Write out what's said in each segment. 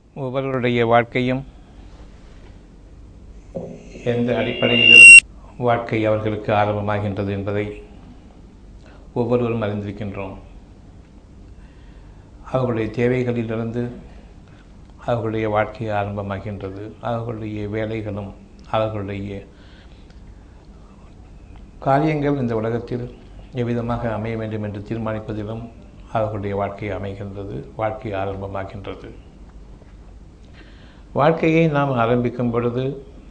ஒவ்வொருவருடைய வாழ்க்கையும் எந்த அடிப்படையில் வாழ்க்கை அவர்களுக்கு ஆரம்பமாகின்றது என்பதை ஒவ்வொருவரும் அறிந்திருக்கின்றோம் அவர்களுடைய தேவைகளிலிருந்து அவர்களுடைய வாழ்க்கை ஆரம்பமாகின்றது அவர்களுடைய வேலைகளும் அவர்களுடைய காரியங்கள் இந்த உலகத்தில் எவ்விதமாக அமைய வேண்டும் என்று தீர்மானிப்பதிலும் அவர்களுடைய வாழ்க்கை அமைகின்றது வாழ்க்கை ஆரம்பமாகின்றது வாழ்க்கையை நாம் ஆரம்பிக்கும் பொழுது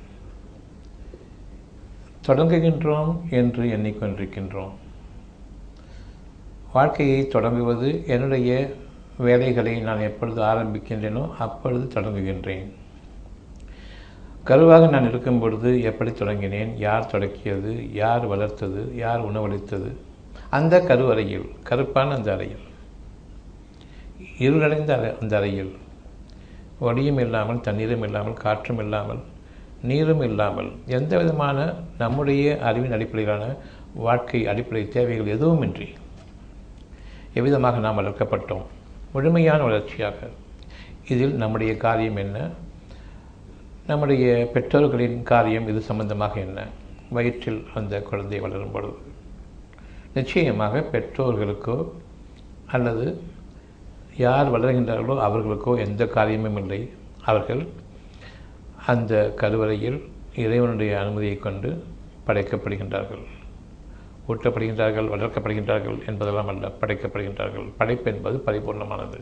தொடங்குகின்றோம் என்று எண்ணிக்கொண்டிருக்கின்றோம் வாழ்க்கையை தொடங்குவது என்னுடைய வேலைகளை நான் எப்பொழுது ஆரம்பிக்கின்றேனோ அப்பொழுது தொடங்குகின்றேன் கருவாக நான் இருக்கும் பொழுது எப்படி தொடங்கினேன் யார் தொடக்கியது யார் வளர்த்தது யார் உணவளித்தது அந்த கருவறையில் கருப்பான அந்த அறையில் இருளடைந்த அந்த அறையில் ஒளியும் இல்லாமல் தண்ணீரும் இல்லாமல் காற்றும் இல்லாமல் நீரும் இல்லாமல் எந்த விதமான நம்முடைய அறிவின் அடிப்படையிலான வாழ்க்கை அடிப்படை தேவைகள் எதுவுமின்றி எவ்விதமாக நாம் வளர்க்கப்பட்டோம் முழுமையான வளர்ச்சியாக இதில் நம்முடைய காரியம் என்ன நம்முடைய பெற்றோர்களின் காரியம் இது சம்பந்தமாக என்ன வயிற்றில் அந்த குழந்தை வளரும் பொழுது நிச்சயமாக பெற்றோர்களுக்கோ அல்லது யார் வளர்கின்றார்களோ அவர்களுக்கோ எந்த காரியமும் இல்லை அவர்கள் அந்த கருவறையில் இறைவனுடைய அனுமதியை கொண்டு படைக்கப்படுகின்றார்கள் ஊட்டப்படுகின்றார்கள் வளர்க்கப்படுகின்றார்கள் என்பதெல்லாம் அல்ல படைக்கப்படுகின்றார்கள் படைப்பு என்பது பரிபூர்ணமானது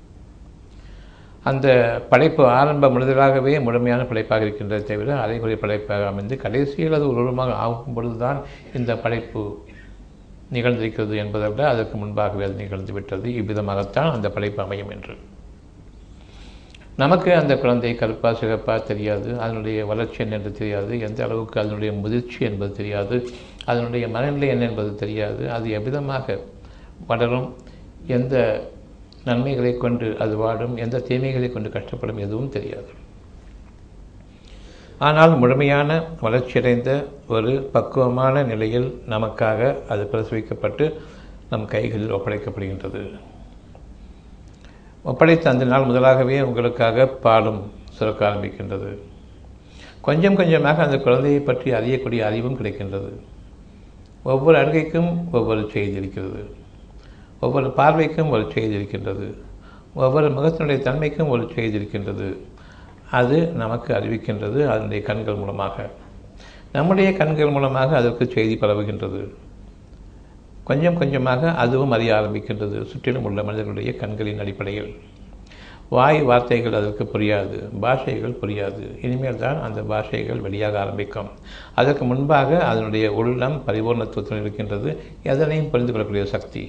அந்த படைப்பு ஆரம்ப முழுதலாகவே முழுமையான படைப்பாக இருக்கின்றதை தவிர அரைகுறை படைப்பாக அமைந்து கடைசியில் அது உருவமாக ஆகும் பொழுதுதான் இந்த படைப்பு நிகழ்ந்திருக்கிறது என்பதை விட அதற்கு முன்பாகவே அது நிகழ்ந்து விட்டது இவ்விதமாகத்தான் அந்த படைப்பு அமையும் என்று நமக்கு அந்த குழந்தை கருப்பா சிகப்பா தெரியாது அதனுடைய வளர்ச்சி என்ன என்று தெரியாது எந்த அளவுக்கு அதனுடைய முதிர்ச்சி என்பது தெரியாது அதனுடைய மனநிலை என்ன என்பது தெரியாது அது எவ்விதமாக வளரும் எந்த நன்மைகளை கொண்டு அது வாடும் எந்த தீமைகளை கொண்டு கஷ்டப்படும் எதுவும் தெரியாது ஆனால் முழுமையான வளர்ச்சியடைந்த ஒரு பக்குவமான நிலையில் நமக்காக அது பிரசவிக்கப்பட்டு நம் கைகளில் ஒப்படைக்கப்படுகின்றது ஒப்படைத்த அந்த நாள் முதலாகவே உங்களுக்காக பாலும் சுரக்க ஆரம்பிக்கின்றது கொஞ்சம் கொஞ்சமாக அந்த குழந்தையை பற்றி அறியக்கூடிய அறிவும் கிடைக்கின்றது ஒவ்வொரு அழுகைக்கும் ஒவ்வொரு செய்தி இருக்கிறது ஒவ்வொரு பார்வைக்கும் ஒரு செய்தி இருக்கின்றது ஒவ்வொரு முகத்தினுடைய தன்மைக்கும் ஒரு செய்தி இருக்கின்றது அது நமக்கு அறிவிக்கின்றது அதனுடைய கண்கள் மூலமாக நம்முடைய கண்கள் மூலமாக அதற்கு செய்தி பரவுகின்றது கொஞ்சம் கொஞ்சமாக அதுவும் அறிய ஆரம்பிக்கின்றது சுற்றிலும் உள்ள மனிதர்களுடைய கண்களின் அடிப்படையில் வாய் வார்த்தைகள் அதற்கு புரியாது பாஷைகள் புரியாது இனிமேல் தான் அந்த பாஷைகள் வெளியாக ஆரம்பிக்கும் அதற்கு முன்பாக அதனுடைய உள்ளம் பரிபூர்ணத்துவத்தில் இருக்கின்றது எதனையும் புரிந்து கொள்ளக்கூடிய சக்தி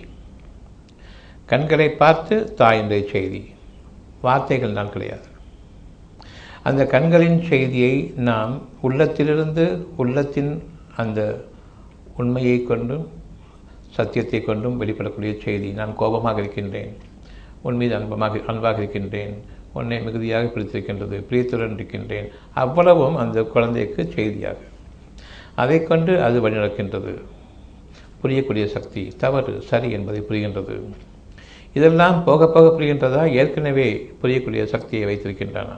கண்களை பார்த்து தாயினுடைய செய்தி வார்த்தைகள் தான் கிடையாது அந்த கண்களின் செய்தியை நாம் உள்ளத்திலிருந்து உள்ளத்தின் அந்த உண்மையை கொண்டும் சத்தியத்தை கொண்டும் வெளிப்படக்கூடிய செய்தி நான் கோபமாக இருக்கின்றேன் உன் மீது அன்பமாக அன்பாக இருக்கின்றேன் உன்னை மிகுதியாக பிடித்திருக்கின்றது பிரியத்துடன் இருக்கின்றேன் அவ்வளவும் அந்த குழந்தைக்கு செய்தியாக அதை கொண்டு அது வழிநடக்கின்றது புரியக்கூடிய சக்தி தவறு சரி என்பதை புரிகின்றது இதெல்லாம் போக போக புரிகின்றதா ஏற்கனவே புரியக்கூடிய சக்தியை வைத்திருக்கின்றன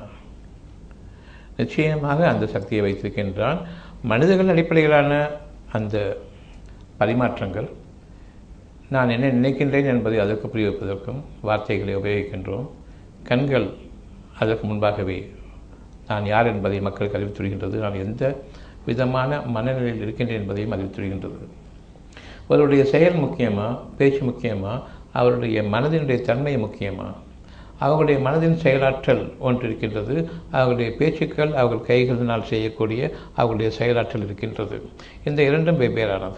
நிச்சயமாக அந்த சக்தியை வைத்திருக்கின்றான் மனிதர்கள் அடிப்படையிலான அந்த பரிமாற்றங்கள் நான் என்ன நினைக்கின்றேன் என்பதை அதற்கு புரிய வைப்பதற்கும் வார்த்தைகளை உபயோகிக்கின்றோம் கண்கள் அதற்கு முன்பாகவே நான் யார் என்பதை மக்களுக்கு அறிவித்துவிடுகின்றது நான் எந்த விதமான மனநிலையில் இருக்கின்றேன் என்பதையும் அறிவித்துவிடுகின்றது அவருடைய செயல் முக்கியமா பேச்சு முக்கியமா அவருடைய மனதினுடைய தன்மை முக்கியமா அவர்களுடைய மனதின் செயலாற்றல் ஒன்று இருக்கின்றது அவர்களுடைய பேச்சுக்கள் அவர்கள் கைகளினால் செய்யக்கூடிய அவர்களுடைய செயலாற்றல் இருக்கின்றது இந்த இரண்டும் வெவ்வேறானது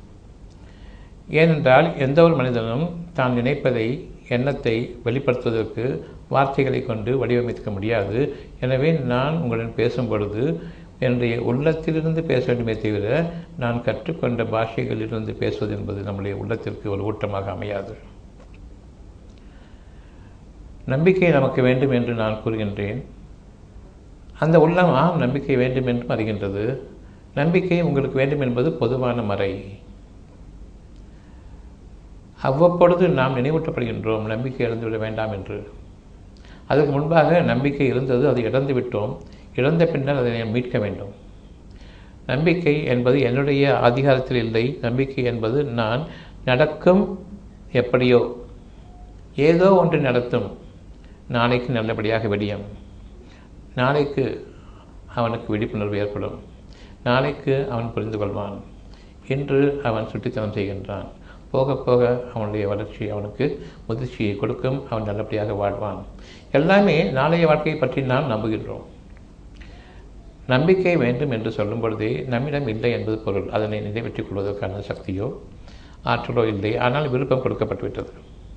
ஏனென்றால் எந்த ஒரு மனிதனும் தான் நினைப்பதை எண்ணத்தை வெளிப்படுத்துவதற்கு வார்த்தைகளை கொண்டு வடிவமைக்க முடியாது எனவே நான் உங்களுடன் பேசும் பொழுது என்னுடைய உள்ளத்திலிருந்து பேச வேண்டுமே தவிர நான் கற்றுக்கொண்ட பாஷைகளிலிருந்து பேசுவது என்பது நம்முடைய உள்ளத்திற்கு ஒரு ஊட்டமாக அமையாது நம்பிக்கை நமக்கு வேண்டும் என்று நான் கூறுகின்றேன் அந்த உள்ளம் ஆம் நம்பிக்கை வேண்டும் என்றும் அறிகின்றது நம்பிக்கை உங்களுக்கு வேண்டும் என்பது பொதுவான மறை அவ்வப்பொழுது நாம் நினைவூட்டப்படுகின்றோம் நம்பிக்கை இழந்துவிட வேண்டாம் என்று அதற்கு முன்பாக நம்பிக்கை இருந்தது அதை இழந்து விட்டோம் இழந்த பின்னர் அதை மீட்க வேண்டும் நம்பிக்கை என்பது என்னுடைய அதிகாரத்தில் இல்லை நம்பிக்கை என்பது நான் நடக்கும் எப்படியோ ஏதோ ஒன்று நடத்தும் நாளைக்கு நல்லபடியாக விடியும் நாளைக்கு அவனுக்கு விழிப்புணர்வு ஏற்படும் நாளைக்கு அவன் புரிந்து கொள்வான் இன்று அவன் சுட்டித்தனம் செய்கின்றான் போக போக அவனுடைய வளர்ச்சி அவனுக்கு முதிர்ச்சியை கொடுக்கும் அவன் நல்லபடியாக வாழ்வான் எல்லாமே நாளைய வாழ்க்கையை பற்றி நாம் நம்புகின்றோம் நம்பிக்கை வேண்டும் என்று சொல்லும் பொழுதே நம்மிடம் இல்லை என்பது பொருள் அதனை நிறைவேற்றிக் கொள்வதற்கான சக்தியோ ஆற்றலோ இல்லை ஆனால் விருப்பம் கொடுக்கப்பட்டுவிட்டது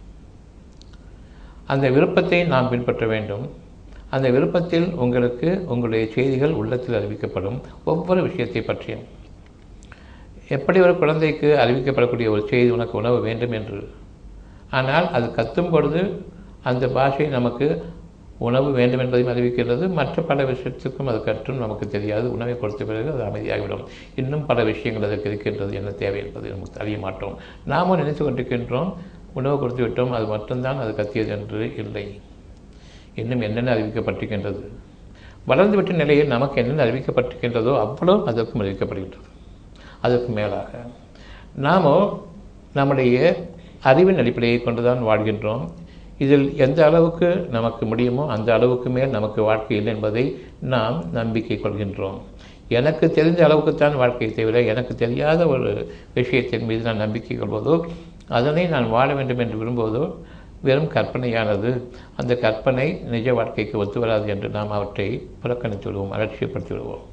அந்த விருப்பத்தை நாம் பின்பற்ற வேண்டும் அந்த விருப்பத்தில் உங்களுக்கு உங்களுடைய செய்திகள் உள்ளத்தில் அறிவிக்கப்படும் ஒவ்வொரு விஷயத்தை பற்றியும் எப்படி ஒரு குழந்தைக்கு அறிவிக்கப்படக்கூடிய ஒரு செய்தி உனக்கு உணவு வேண்டும் என்று ஆனால் அது கத்தும் பொழுது அந்த பாஷை நமக்கு உணவு வேண்டும் என்பதையும் அறிவிக்கிறது மற்ற பல விஷயத்துக்கும் அது கற்றும் நமக்கு தெரியாது உணவை கொடுத்த பிறகு அது அமைதியாகிவிடும் இன்னும் பல விஷயங்கள் அதற்கு இருக்கின்றது என்ன தேவை என்பதை நமக்கு அறிய மாட்டோம் நாமும் நினைத்து கொண்டிருக்கின்றோம் உணவு கொடுத்து விட்டோம் அது மட்டும்தான் அது கத்தியது என்று இல்லை இன்னும் என்னென்ன அறிவிக்கப்பட்டிருக்கின்றது வளர்ந்துவிட்ட நிலையில் நமக்கு என்னென்ன அறிவிக்கப்பட்டிருக்கின்றதோ அவ்வளோ அதற்கும் அறிவிக்கப்படுகின்றது அதற்கு மேலாக நாமோ நம்முடைய அறிவின் அடிப்படையை கொண்டுதான் வாழ்கின்றோம் இதில் எந்த அளவுக்கு நமக்கு முடியுமோ அந்த அளவுக்கு மேல் நமக்கு வாழ்க்கை இல்லை என்பதை நாம் நம்பிக்கை கொள்கின்றோம் எனக்கு தெரிந்த அளவுக்குத்தான் வாழ்க்கையை தவிர எனக்கு தெரியாத ஒரு விஷயத்தின் மீது நான் நம்பிக்கை கொள்வதோ அதனை நான் வாழ வேண்டும் என்று விரும்புவதோ வெறும் கற்பனையானது அந்த கற்பனை நிஜ வாழ்க்கைக்கு ஒத்து வராது என்று நாம் அவற்றை புறக்கணித்து விடுவோம் அலட்சியப்படுத்தி விடுவோம்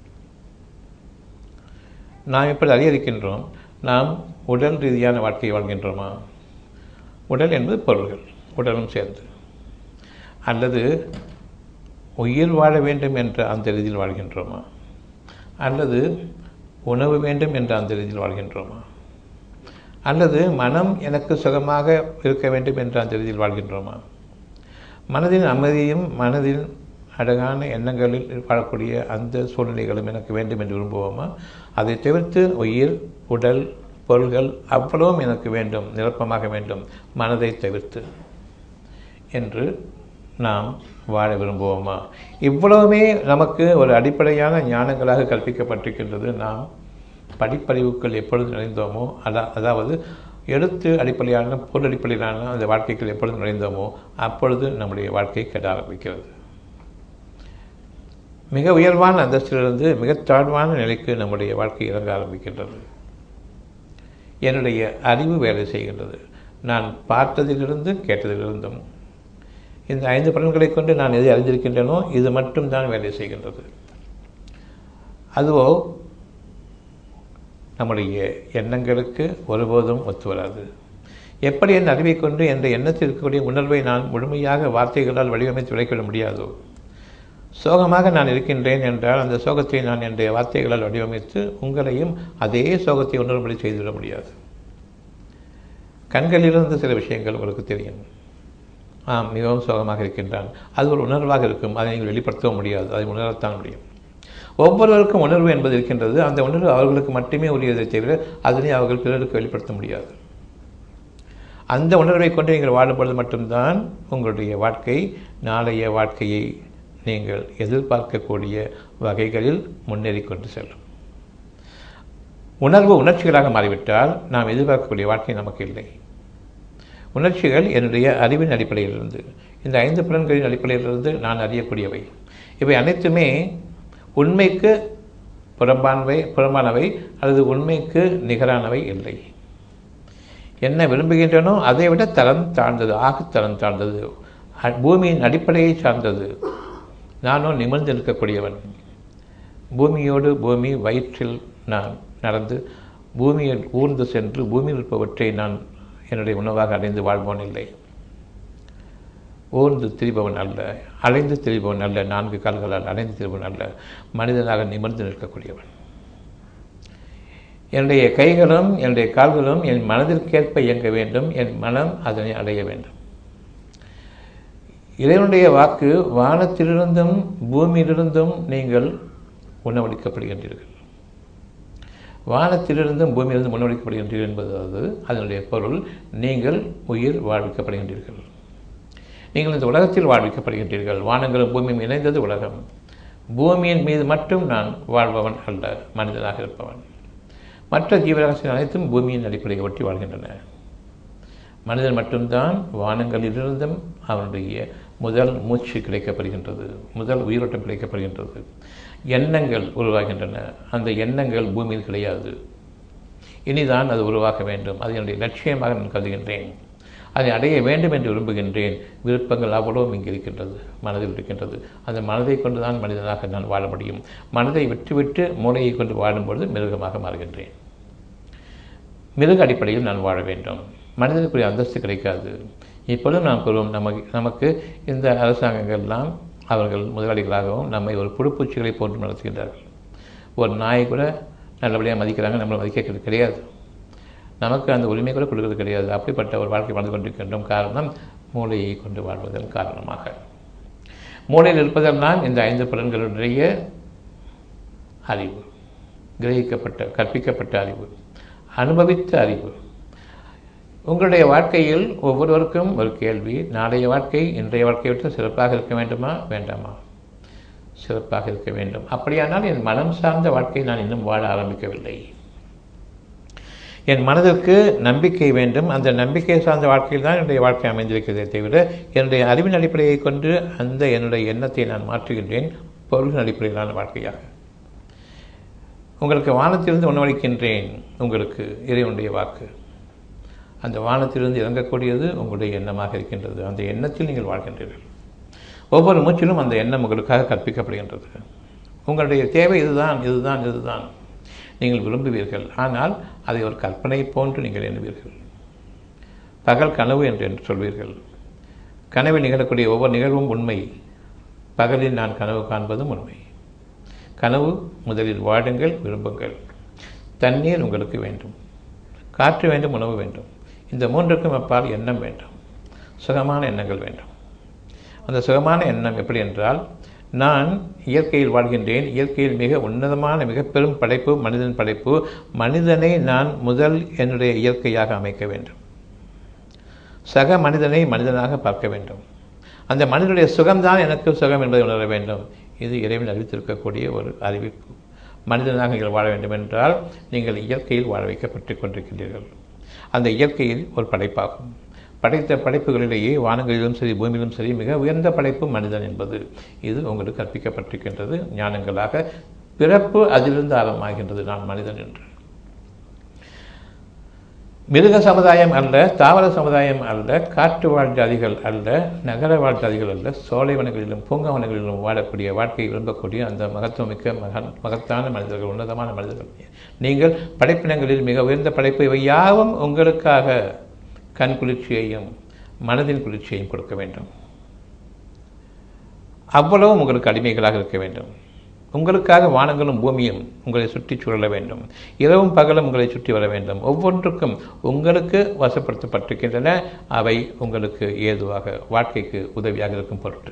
நாம் இப்படி அறியறுக்கின்றோம் நாம் உடல் ரீதியான வாழ்க்கையை வாழ்கின்றோமா உடல் என்பது பொருள்கள் உடலும் சேர்ந்து அல்லது உயிர் வாழ வேண்டும் என்ற அந்த ரீதியில் வாழ்கின்றோமா அல்லது உணவு வேண்டும் என்ற அந்த ரீதியில் வாழ்கின்றோமா அல்லது மனம் எனக்கு சுகமாக இருக்க வேண்டும் என்ற அந்த ரீதியில் வாழ்கின்றோமா மனதின் அமைதியும் மனதின் அழகான எண்ணங்களில் வாழக்கூடிய அந்த சூழ்நிலைகளும் எனக்கு வேண்டும் என்று விரும்புவோமா அதை தவிர்த்து உயிர் உடல் பொருள்கள் அவ்வளவும் எனக்கு வேண்டும் நிரப்பமாக வேண்டும் மனதை தவிர்த்து என்று நாம் வாழ விரும்புவோமா இவ்வளவுமே நமக்கு ஒரு அடிப்படையான ஞானங்களாக கற்பிக்கப்பட்டிருக்கின்றது நாம் படிப்பறிவுக்குள் எப்பொழுது நுழைந்தோமோ அதா அதாவது எழுத்து அடிப்படையான பொருள் அடிப்படையிலான அந்த வாழ்க்கைக்குள் எப்பொழுது நுழைந்தோமோ அப்பொழுது நம்முடைய வாழ்க்கை கெட ஆரம்பிக்கிறது மிக உயர்வான அந்தஸ்திலிருந்து மிக தாழ்வான நிலைக்கு நம்முடைய வாழ்க்கை இறங்க ஆரம்பிக்கின்றது என்னுடைய அறிவு வேலை செய்கின்றது நான் பார்த்ததிலிருந்து கேட்டதிலிருந்தும் இந்த ஐந்து பலன்களை கொண்டு நான் எதை அறிந்திருக்கின்றனோ இது மட்டும்தான் வேலை செய்கின்றது அதுவோ நம்முடைய எண்ணங்களுக்கு ஒருபோதும் ஒத்து வராது எப்படி என் அறிவை கொண்டு என்ற எண்ணத்தில் இருக்கக்கூடிய உணர்வை நான் முழுமையாக வார்த்தைகளால் வடிவமைத்து விளக்கிவிட முடியாதோ சோகமாக நான் இருக்கின்றேன் என்றால் அந்த சோகத்தை நான் என்னுடைய வார்த்தைகளால் வடிவமைத்து உங்களையும் அதே சோகத்தை உணரும்படி செய்துவிட முடியாது கண்களிலிருந்து சில விஷயங்கள் உங்களுக்கு தெரியும் ஆம் மிகவும் சோகமாக இருக்கின்றான் அது ஒரு உணர்வாக இருக்கும் அதை நீங்கள் வெளிப்படுத்தவும் முடியாது அதை உணரத்தான் முடியும் ஒவ்வொருவருக்கும் உணர்வு என்பது இருக்கின்றது அந்த உணர்வு அவர்களுக்கு மட்டுமே உரியதை தவிர அதனை அவர்கள் பிறருக்கு வெளிப்படுத்த முடியாது அந்த உணர்வை கொண்டு நீங்கள் வாழும்பொழுது மட்டும்தான் உங்களுடைய வாழ்க்கை நாளைய வாழ்க்கையை நீங்கள் எதிர்பார்க்கக்கூடிய வகைகளில் முன்னேறி கொண்டு செல்லும் உணர்வு உணர்ச்சிகளாக மாறிவிட்டால் நாம் எதிர்பார்க்கக்கூடிய வாழ்க்கை நமக்கு இல்லை உணர்ச்சிகள் என்னுடைய அறிவின் அடிப்படையிலிருந்து இந்த ஐந்து புலன்களின் அடிப்படையிலிருந்து நான் அறியக்கூடியவை இவை அனைத்துமே உண்மைக்கு புறம்பானவை புறம்பானவை அல்லது உண்மைக்கு நிகரானவை இல்லை என்ன விரும்புகின்றனோ அதை விட தரம் தாழ்ந்தது ஆகத்தரம் தாழ்ந்தது பூமியின் அடிப்படையை சார்ந்தது நானும் நிமிர்ந்து நிற்கக்கூடியவன் பூமியோடு பூமி வயிற்றில் நான் நடந்து பூமியில் ஊர்ந்து சென்று பூமியில் இருப்பவற்றை நான் என்னுடைய உணவாக அடைந்து வாழ்பவன் இல்லை ஊர்ந்து திரிபவன் அல்ல அலைந்து திரிபவன் அல்ல நான்கு கால்களால் அலைந்து திரிபவன் அல்ல மனிதனாக நிமிர்ந்து நிற்கக்கூடியவன் என்னுடைய கைகளும் என்னுடைய கால்களும் என் மனதிற்கேற்ப இயங்க வேண்டும் என் மனம் அதனை அடைய வேண்டும் இறைவனுடைய வாக்கு வானத்திலிருந்தும் பூமியிலிருந்தும் நீங்கள் உணவளிக்கப்படுகின்றீர்கள் வானத்திலிருந்தும் பூமியிலிருந்து உணவளிக்கப்படுகின்றீர்கள் என்பதாவது அதனுடைய பொருள் நீங்கள் உயிர் வாழ்விக்கப்படுகின்றீர்கள் நீங்கள் இந்த உலகத்தில் வாழ்விக்கப்படுகின்றீர்கள் வானங்களும் பூமியும் இணைந்தது உலகம் பூமியின் மீது மட்டும் நான் வாழ்பவன் அல்ல மனிதனாக இருப்பவன் மற்ற ஜீவராசிகள் அனைத்தும் பூமியின் அடிப்படையை ஒட்டி வாழ்கின்றன மனிதன் மட்டும்தான் வானங்களிலிருந்தும் அவனுடைய முதல் மூச்சு கிடைக்கப்படுகின்றது முதல் உயிரோட்டம் கிடைக்கப்படுகின்றது எண்ணங்கள் உருவாகின்றன அந்த எண்ணங்கள் பூமியில் கிடையாது இனிதான் அது உருவாக்க வேண்டும் அது என்னுடைய லட்சியமாக நான் கருதுகின்றேன் அதை அடைய வேண்டும் என்று விரும்புகின்றேன் விருப்பங்கள் அவ்வளவும் இங்கே இருக்கின்றது மனதில் இருக்கின்றது அந்த மனதை கொண்டு தான் மனிதனாக நான் வாழ முடியும் மனதை விட்டுவிட்டு மூளையை கொண்டு வாழும்பொழுது மிருகமாக மாறுகின்றேன் மிருக அடிப்படையில் நான் வாழ வேண்டும் மனிதனுக்குரிய அந்தஸ்து கிடைக்காது இப்பொழுதும் நாம் கூறுவோம் நமக்கு நமக்கு இந்த அரசாங்கங்கள்லாம் அவர்கள் முதலாளிகளாகவும் நம்மை ஒரு புழுப்பூச்சிகளை போன்று நடத்துகின்றார்கள் ஒரு நாயை கூட நல்லபடியாக மதிக்கிறாங்க நம்மளை மதிக்க கிடையாது நமக்கு அந்த உரிமை கூட கொடுக்கிறது கிடையாது அப்படிப்பட்ட ஒரு வாழ்க்கை வாழ்ந்து கொண்டிருக்கின்றோம் காரணம் மூளையை கொண்டு வாழ்வதன் காரணமாக மூளையில் இருப்பதெல்லாம் இந்த ஐந்து புலன்களுடைய அறிவு கிரகிக்கப்பட்ட கற்பிக்கப்பட்ட அறிவு அனுபவித்த அறிவு உங்களுடைய வாழ்க்கையில் ஒவ்வொருவருக்கும் ஒரு கேள்வி நாளைய வாழ்க்கை இன்றைய வாழ்க்கையை விட்டு சிறப்பாக இருக்க வேண்டுமா வேண்டாமா சிறப்பாக இருக்க வேண்டும் அப்படியானால் என் மனம் சார்ந்த வாழ்க்கையை நான் இன்னும் வாழ ஆரம்பிக்கவில்லை என் மனதிற்கு நம்பிக்கை வேண்டும் அந்த நம்பிக்கை சார்ந்த வாழ்க்கையில் தான் என்னுடைய வாழ்க்கை அமைந்திருக்கிறதே தவிர என்னுடைய அறிவின் அடிப்படையை கொண்டு அந்த என்னுடைய எண்ணத்தை நான் மாற்றுகின்றேன் பொருளின் அடிப்படையிலான வாழ்க்கையாக உங்களுக்கு வானத்திலிருந்து உணவளிக்கின்றேன் உங்களுக்கு இறைவனுடைய வாக்கு அந்த வானத்திலிருந்து இறங்கக்கூடியது உங்களுடைய எண்ணமாக இருக்கின்றது அந்த எண்ணத்தில் நீங்கள் வாழ்கின்றீர்கள் ஒவ்வொரு மூச்சிலும் அந்த எண்ணம் உங்களுக்காக கற்பிக்கப்படுகின்றது உங்களுடைய தேவை இதுதான் இதுதான் இதுதான் நீங்கள் விரும்புவீர்கள் ஆனால் அதை ஒரு கற்பனை போன்று நீங்கள் எண்ணுவீர்கள் பகல் கனவு என்று என்று சொல்வீர்கள் கனவில் நிகழக்கூடிய ஒவ்வொரு நிகழ்வும் உண்மை பகலில் நான் கனவு காண்பதும் உண்மை கனவு முதலில் வாடுங்கள் விரும்புங்கள் தண்ணீர் உங்களுக்கு வேண்டும் காற்று வேண்டும் உணவு வேண்டும் இந்த மூன்றுக்கும் அப்பால் எண்ணம் வேண்டும் சுகமான எண்ணங்கள் வேண்டும் அந்த சுகமான எண்ணம் எப்படி என்றால் நான் இயற்கையில் வாழ்கின்றேன் இயற்கையில் மிக உன்னதமான மிக பெரும் படைப்பு மனிதன் படைப்பு மனிதனை நான் முதல் என்னுடைய இயற்கையாக அமைக்க வேண்டும் சக மனிதனை மனிதனாக பார்க்க வேண்டும் அந்த மனிதனுடைய சுகம்தான் எனக்கு சுகம் என்பதை உணர வேண்டும் இது இறைவன் அறிவித்திருக்கக்கூடிய ஒரு அறிவிப்பு மனிதனாக நீங்கள் வாழ வேண்டும் என்றால் நீங்கள் இயற்கையில் வாழ வைக்கப்பட்டு கொண்டிருக்கின்றீர்கள் அந்த இயற்கையில் ஒரு படைப்பாகும் படைத்த படைப்புகளிலேயே வானங்களிலும் சரி பூமியிலும் சரி மிக உயர்ந்த படைப்பு மனிதன் என்பது இது உங்களுக்கு கற்பிக்கப்பட்டிருக்கின்றது ஞானங்களாக பிறப்பு அதிலிருந்து ஆரம்பமாகின்றது நான் மனிதன் என்று மிருக சமுதாயம் அல்ல தாவர சமுதாயம் அல்ல காட்டு வாழ் ஜாதிகள் அல்ல நகர வாழ் ஜாதிகள் அல்ல சோலைவனங்களிலும் பூங்காவனங்களிலும் வாழக்கூடிய வாழ்க்கையை விரும்பக்கூடிய அந்த மகத்துவமிக்க மகன் மகத்தான மனிதர்கள் உன்னதமான மனிதர்கள் நீங்கள் படைப்பினங்களில் மிக உயர்ந்த படைப்பு இவை யாவும் உங்களுக்காக கண் குளிர்ச்சியையும் மனதின் குளிர்ச்சியையும் கொடுக்க வேண்டும் அவ்வளவும் உங்களுக்கு அடிமைகளாக இருக்க வேண்டும் உங்களுக்காக வானங்களும் பூமியும் உங்களை சுற்றி சுழல வேண்டும் இரவும் பகலும் உங்களை சுற்றி வர வேண்டும் ஒவ்வொன்றுக்கும் உங்களுக்கு வசப்படுத்தப்பட்டிருக்கின்றன அவை உங்களுக்கு ஏதுவாக வாழ்க்கைக்கு உதவியாக இருக்கும் பொருட்டு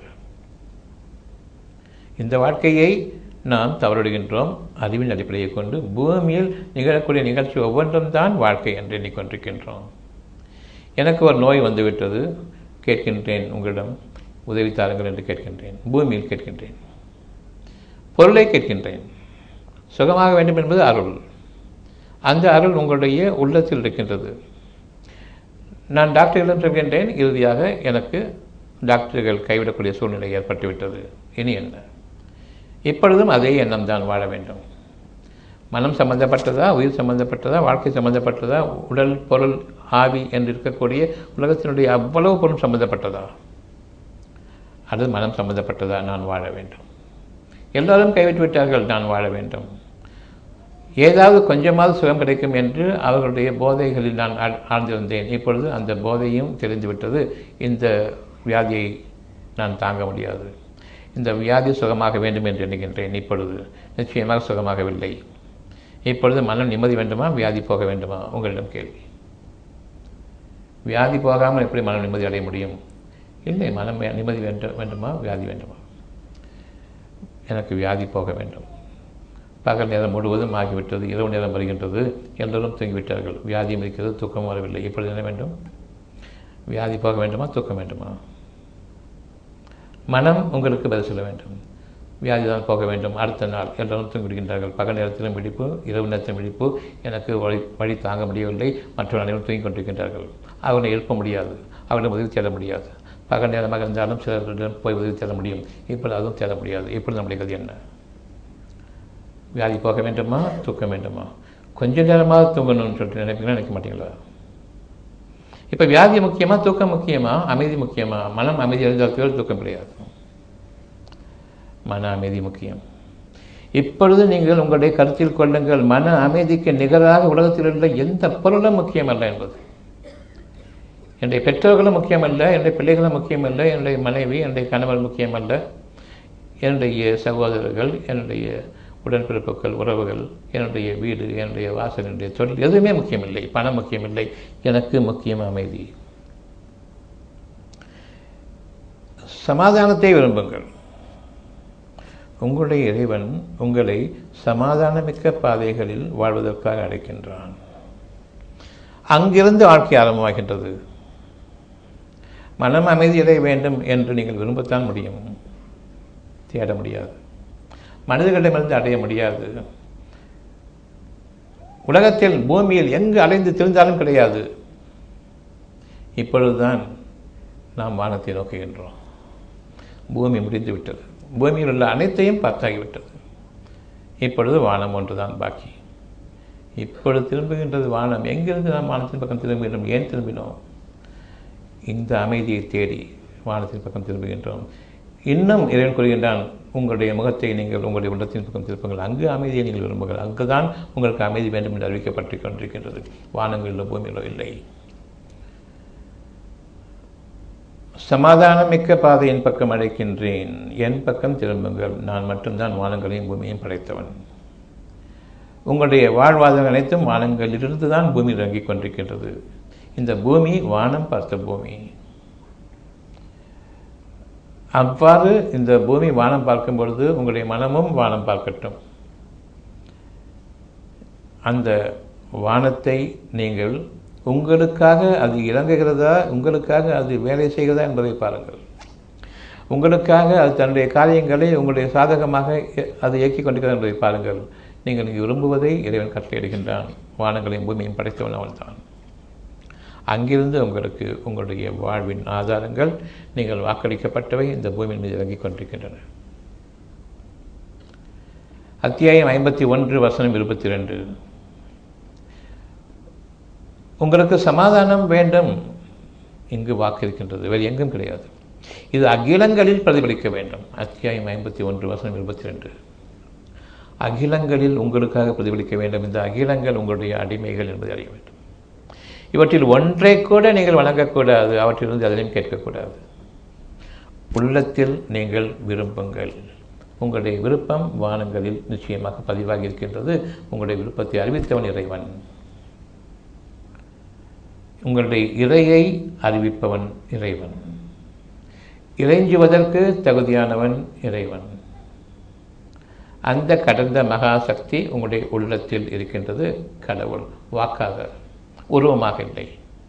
இந்த வாழ்க்கையை நாம் தவறிடுகின்றோம் அறிவின் அடிப்படையை கொண்டு பூமியில் நிகழக்கூடிய நிகழ்ச்சி ஒவ்வொன்றும் தான் வாழ்க்கை என்று எண்ணிக்கொண்டிருக்கின்றோம் எனக்கு ஒரு நோய் வந்துவிட்டது கேட்கின்றேன் உங்களிடம் உதவி தாருங்கள் என்று கேட்கின்றேன் பூமியில் கேட்கின்றேன் பொருளை கேட்கின்றேன் சுகமாக வேண்டும் என்பது அருள் அந்த அருள் உங்களுடைய உள்ளத்தில் இருக்கின்றது நான் டாக்டர்களிடம் சொல்கின்றேன் இறுதியாக எனக்கு டாக்டர்கள் கைவிடக்கூடிய சூழ்நிலை ஏற்பட்டுவிட்டது இனி என்ன இப்பொழுதும் அதே எண்ணம் தான் வாழ வேண்டும் மனம் சம்பந்தப்பட்டதா உயிர் சம்பந்தப்பட்டதா வாழ்க்கை சம்பந்தப்பட்டதா உடல் பொருள் ஆவி என்று இருக்கக்கூடிய உலகத்தினுடைய அவ்வளவு பொருள் சம்பந்தப்பட்டதா அது மனம் சம்பந்தப்பட்டதா நான் வாழ வேண்டும் எல்லாரும் கைவிட்டு விட்டார்கள் நான் வாழ வேண்டும் ஏதாவது கொஞ்சமாவது சுகம் கிடைக்கும் என்று அவர்களுடைய போதைகளில் நான் ஆழ்ந்திருந்தேன் இப்பொழுது அந்த போதையும் தெரிந்துவிட்டது இந்த வியாதியை நான் தாங்க முடியாது இந்த வியாதி சுகமாக வேண்டும் என்று எண்ணுகின்றேன் இப்பொழுது நிச்சயமாக சுகமாகவில்லை இப்பொழுது மனம் நிம்மதி வேண்டுமா வியாதி போக வேண்டுமா உங்களிடம் கேள்வி வியாதி போகாமல் எப்படி மனம் நிம்மதி அடைய முடியும் இல்லை மனம் நிம்மதி வேண்டும் வேண்டுமா வியாதி வேண்டுமா எனக்கு வியாதி போக வேண்டும் பகல் நேரம் முழுவதும் ஆகிவிட்டது இரவு நேரம் வருகின்றது எல்லோரும் தூங்கிவிட்டார்கள் வியாதியும் இருக்கிறது தூக்கம் வரவில்லை இப்பொழுது என்ன வேண்டும் வியாதி போக வேண்டுமா தூக்கம் வேண்டுமா மனம் உங்களுக்கு பதில் சொல்ல வேண்டும் வியாதி தான் போக வேண்டும் அடுத்த நாள் எல்லோரும் தூங்கி விடுகின்றார்கள் பகல் நேரத்திலும் விழிப்பு இரவு நேரத்திலும் விழிப்பு எனக்கு வழி வழி தாங்க முடியவில்லை மற்ற அனைவரும் தூங்கிக் கொண்டிருக்கின்றார்கள் அவனை எழுப்ப முடியாது அவனை உதவி தேட முடியாது பகல் நேரமாக இருந்தாலும் சிலரிடம் போய் உதவி தேட முடியும் இப்பொழுது அதுவும் தேட முடியாது இப்பொழுது நம்முடைய கதி என்ன வியாதி போக வேண்டுமா தூக்கம் வேண்டுமா கொஞ்ச நேரமாக தூங்கணும்னு சொல்லிட்டு நினைப்பீங்களா நினைக்க மாட்டீங்களா இப்போ வியாதி முக்கியமா தூக்கம் முக்கியமா அமைதி முக்கியமா மனம் அமைதி அடைந்தால் தூக்கம் கிடையாது மன அமைதி முக்கியம் இப்பொழுது நீங்கள் உங்களுடைய கருத்தில் கொள்ளுங்கள் மன அமைதிக்கு நிகராக உலகத்தில் உள்ள எந்த பொருளும் முக்கியமல்ல என்பது என்னுடைய பெற்றோர்களும் முக்கியமல்ல என்னுடைய பிள்ளைகளும் முக்கியமல்ல என்னுடைய மனைவி என்னுடைய கணவர் முக்கியமல்ல என்னுடைய சகோதரர்கள் என்னுடைய உடன்பிறப்புகள் உறவுகள் என்னுடைய வீடு என்னுடைய வாசல் என்னுடைய தொழில் எதுவுமே முக்கியமில்லை பணம் முக்கியமில்லை எனக்கு முக்கியம் அமைதி சமாதானத்தை விரும்புங்கள் உங்களுடைய இறைவன் உங்களை சமாதானமிக்க பாதைகளில் வாழ்வதற்காக அழைக்கின்றான் அங்கிருந்து வாழ்க்கை ஆரம்பமாகின்றது மனம் அமைதியடைய வேண்டும் என்று நீங்கள் விரும்பத்தான் முடியும் தேட முடியாது மனிதர்களிடமிருந்து அடைய முடியாது உலகத்தில் பூமியில் எங்கு அலைந்து திரிந்தாலும் கிடையாது இப்பொழுதுதான் நாம் வானத்தை நோக்குகின்றோம் பூமி முடிந்து விட்டது பூமியில் உள்ள அனைத்தையும் பார்த்தாகிவிட்டது இப்பொழுது வானம் ஒன்றுதான் பாக்கி இப்பொழுது திரும்புகின்றது வானம் எங்கிருந்து நாம் வானத்தின் பக்கம் திரும்புகின்றோம் ஏன் திரும்பினோம் இந்த அமைதியை தேடி வானத்தின் பக்கம் திரும்புகின்றோம் இன்னும் இறைவன் கூறுகின்றான் உங்களுடைய முகத்தை நீங்கள் உங்களுடைய உள்ளத்தின் பக்கம் திருப்புங்கள் அங்கு அமைதியை நீங்கள் விரும்புங்கள் அங்குதான் உங்களுக்கு அமைதி வேண்டும் என்று அறிவிக்கப்பட்டு கொண்டிருக்கின்றது வானங்களிலோ பூமியிலோ இல்லை சமாதானமிக்க பாதையின் பக்கம் அழைக்கின்றேன் என் பக்கம் திரும்புங்கள் நான் மட்டும்தான் வானங்களையும் பூமியையும் படைத்தவன் உங்களுடைய வாழ்வாதாரம் அனைத்தும் வானங்களிலிருந்து தான் பூமி இறங்கிக் கொண்டிருக்கின்றது இந்த பூமி வானம் பார்த்த பூமி அவ்வாறு இந்த பூமி வானம் பார்க்கும் பொழுது உங்களுடைய மனமும் வானம் பார்க்கட்டும் அந்த வானத்தை நீங்கள் உங்களுக்காக அது இறங்குகிறதா உங்களுக்காக அது வேலை செய்கிறதா என்பதை பாருங்கள் உங்களுக்காக அது தன்னுடைய காரியங்களை உங்களுடைய சாதகமாக அது இயக்கிக் கொண்டிருக்கிறது என்பதை பாருங்கள் நீங்கள் விரும்புவதை இறைவன் கட்டளையிடுகின்றான் வானங்களையும் பூமியும் படைத்தவன் அவன்தான் அங்கிருந்து உங்களுக்கு உங்களுடைய வாழ்வின் ஆதாரங்கள் நீங்கள் வாக்களிக்கப்பட்டவை இந்த பூமியின் மீது இறங்கிக் கொண்டிருக்கின்றன அத்தியாயம் ஐம்பத்தி ஒன்று வசனம் இருபத்தி ரெண்டு உங்களுக்கு சமாதானம் வேண்டும் இங்கு வாக்கு இருக்கின்றது வேறு எங்கும் கிடையாது இது அகிலங்களில் பிரதிபலிக்க வேண்டும் அத்தியாயம் ஐம்பத்தி ஒன்று வசனம் இருபத்தி ரெண்டு அகிலங்களில் உங்களுக்காக பிரதிபலிக்க வேண்டும் இந்த அகிலங்கள் உங்களுடைய அடிமைகள் என்பதை அறிய வேண்டும் இவற்றில் ஒன்றை கூட நீங்கள் வணங்கக்கூடாது அவற்றிலிருந்து அதிலையும் கேட்கக்கூடாது உள்ளத்தில் நீங்கள் விரும்புங்கள் உங்களுடைய விருப்பம் வானங்களில் நிச்சயமாக பதிவாகி இருக்கின்றது உங்களுடைய விருப்பத்தை அறிவித்தவன் இறைவன் உங்களுடைய இறையை அறிவிப்பவன் இறைவன் இறைஞ்சுவதற்கு தகுதியானவன் இறைவன் அந்த கடந்த மகாசக்தி உங்களுடைய உள்ளத்தில் இருக்கின்றது கடவுள் வாக்காக உருவமாக இல்லை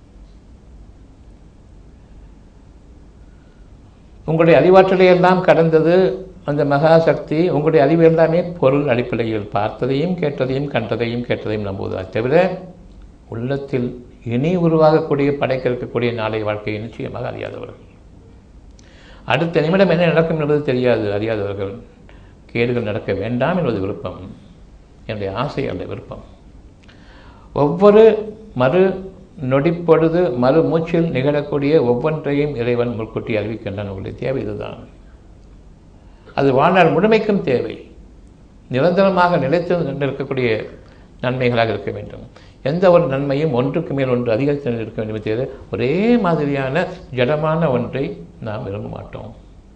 உங்களுடைய அறிவாற்றலை எல்லாம் கடந்தது அந்த மகாசக்தி உங்களுடைய அறிவு எல்லாமே பொருள் அடிப்படையில் பார்த்ததையும் கேட்டதையும் கண்டதையும் கேட்டதையும் நம்புவதாக தவிர உள்ளத்தில் இனி உருவாகக்கூடிய படைக்க இருக்கக்கூடிய நாளை வாழ்க்கையை நிச்சயமாக அறியாதவர்கள் அடுத்த நிமிடம் என்ன நடக்கும் என்பது தெரியாது அறியாதவர்கள் கேடுகள் நடக்க வேண்டாம் என்பது விருப்பம் என்னுடைய ஆசை அந்த விருப்பம் ஒவ்வொரு மறு நொடிப்பொழுது மறு மூச்சில் நிகழக்கூடிய ஒவ்வொன்றையும் இறைவன் முன்கூட்டி அறிவிக்கின்றான் உங்களுடைய தேவை இதுதான் அது வாழ்நாள் முழுமைக்கும் தேவை நிரந்தரமாக நிலைத்து நிற்கக்கூடிய நன்மைகளாக இருக்க வேண்டும் எந்த ஒரு நன்மையும் ஒன்றுக்கு மேல் ஒன்று அதிகரித்து இருக்க வேண்டும் தவிர ஒரே மாதிரியான ஜடமான ஒன்றை நாம் விரும்ப மாட்டோம்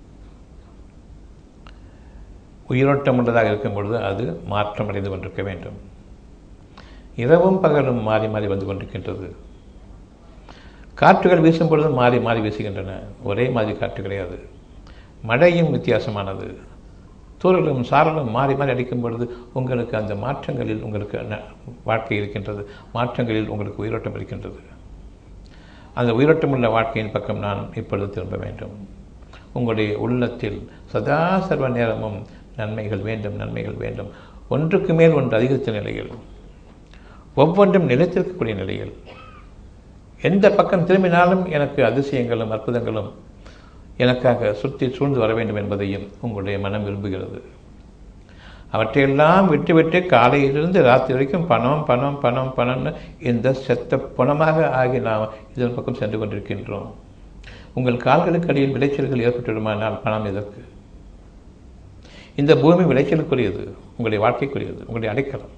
உயிரோட்டம் உள்ளதாக இருக்கும் பொழுது அது மாற்றம் அடைந்து கொண்டிருக்க வேண்டும் இரவும் பகலும் மாறி மாறி வந்து கொண்டிருக்கின்றது காற்றுகள் வீசும் பொழுது மாறி மாறி வீசுகின்றன ஒரே மாதிரி காற்று கிடையாது மழையும் வித்தியாசமானது தூரலும் சாரலும் மாறி மாறி அடிக்கும் பொழுது உங்களுக்கு அந்த மாற்றங்களில் உங்களுக்கு வாழ்க்கை இருக்கின்றது மாற்றங்களில் உங்களுக்கு உயிரோட்டம் இருக்கின்றது அந்த உயிரோட்டம் உள்ள வாழ்க்கையின் பக்கம் நான் இப்பொழுது திரும்ப வேண்டும் உங்களுடைய உள்ளத்தில் சதா சர்வ நேரமும் நன்மைகள் வேண்டும் நன்மைகள் வேண்டும் ஒன்றுக்கு மேல் ஒன்று அதிகரித்த நிலையில் ஒவ்வொன்றும் நிலைத்திருக்கக்கூடிய நிலையில் எந்த பக்கம் திரும்பினாலும் எனக்கு அதிசயங்களும் அற்புதங்களும் எனக்காக சுற்றி சூழ்ந்து வர வேண்டும் என்பதையும் உங்களுடைய மனம் விரும்புகிறது அவற்றையெல்லாம் விட்டுவிட்டு காலையிலிருந்து ராத்திரி வரைக்கும் பணம் பணம் பணம் பணம்னு இந்த செத்த பணமாக ஆகி நாம் இதன் பக்கம் சென்று கொண்டிருக்கின்றோம் உங்கள் கால்களுக்கு அடியில் விளைச்சல்கள் ஏற்பட்டுவிடுமானால் பணம் எதற்கு இந்த பூமி விளைச்சலுக்குரியது உங்களுடைய வாழ்க்கைக்குரியது உங்களுடைய அடைக்கலம்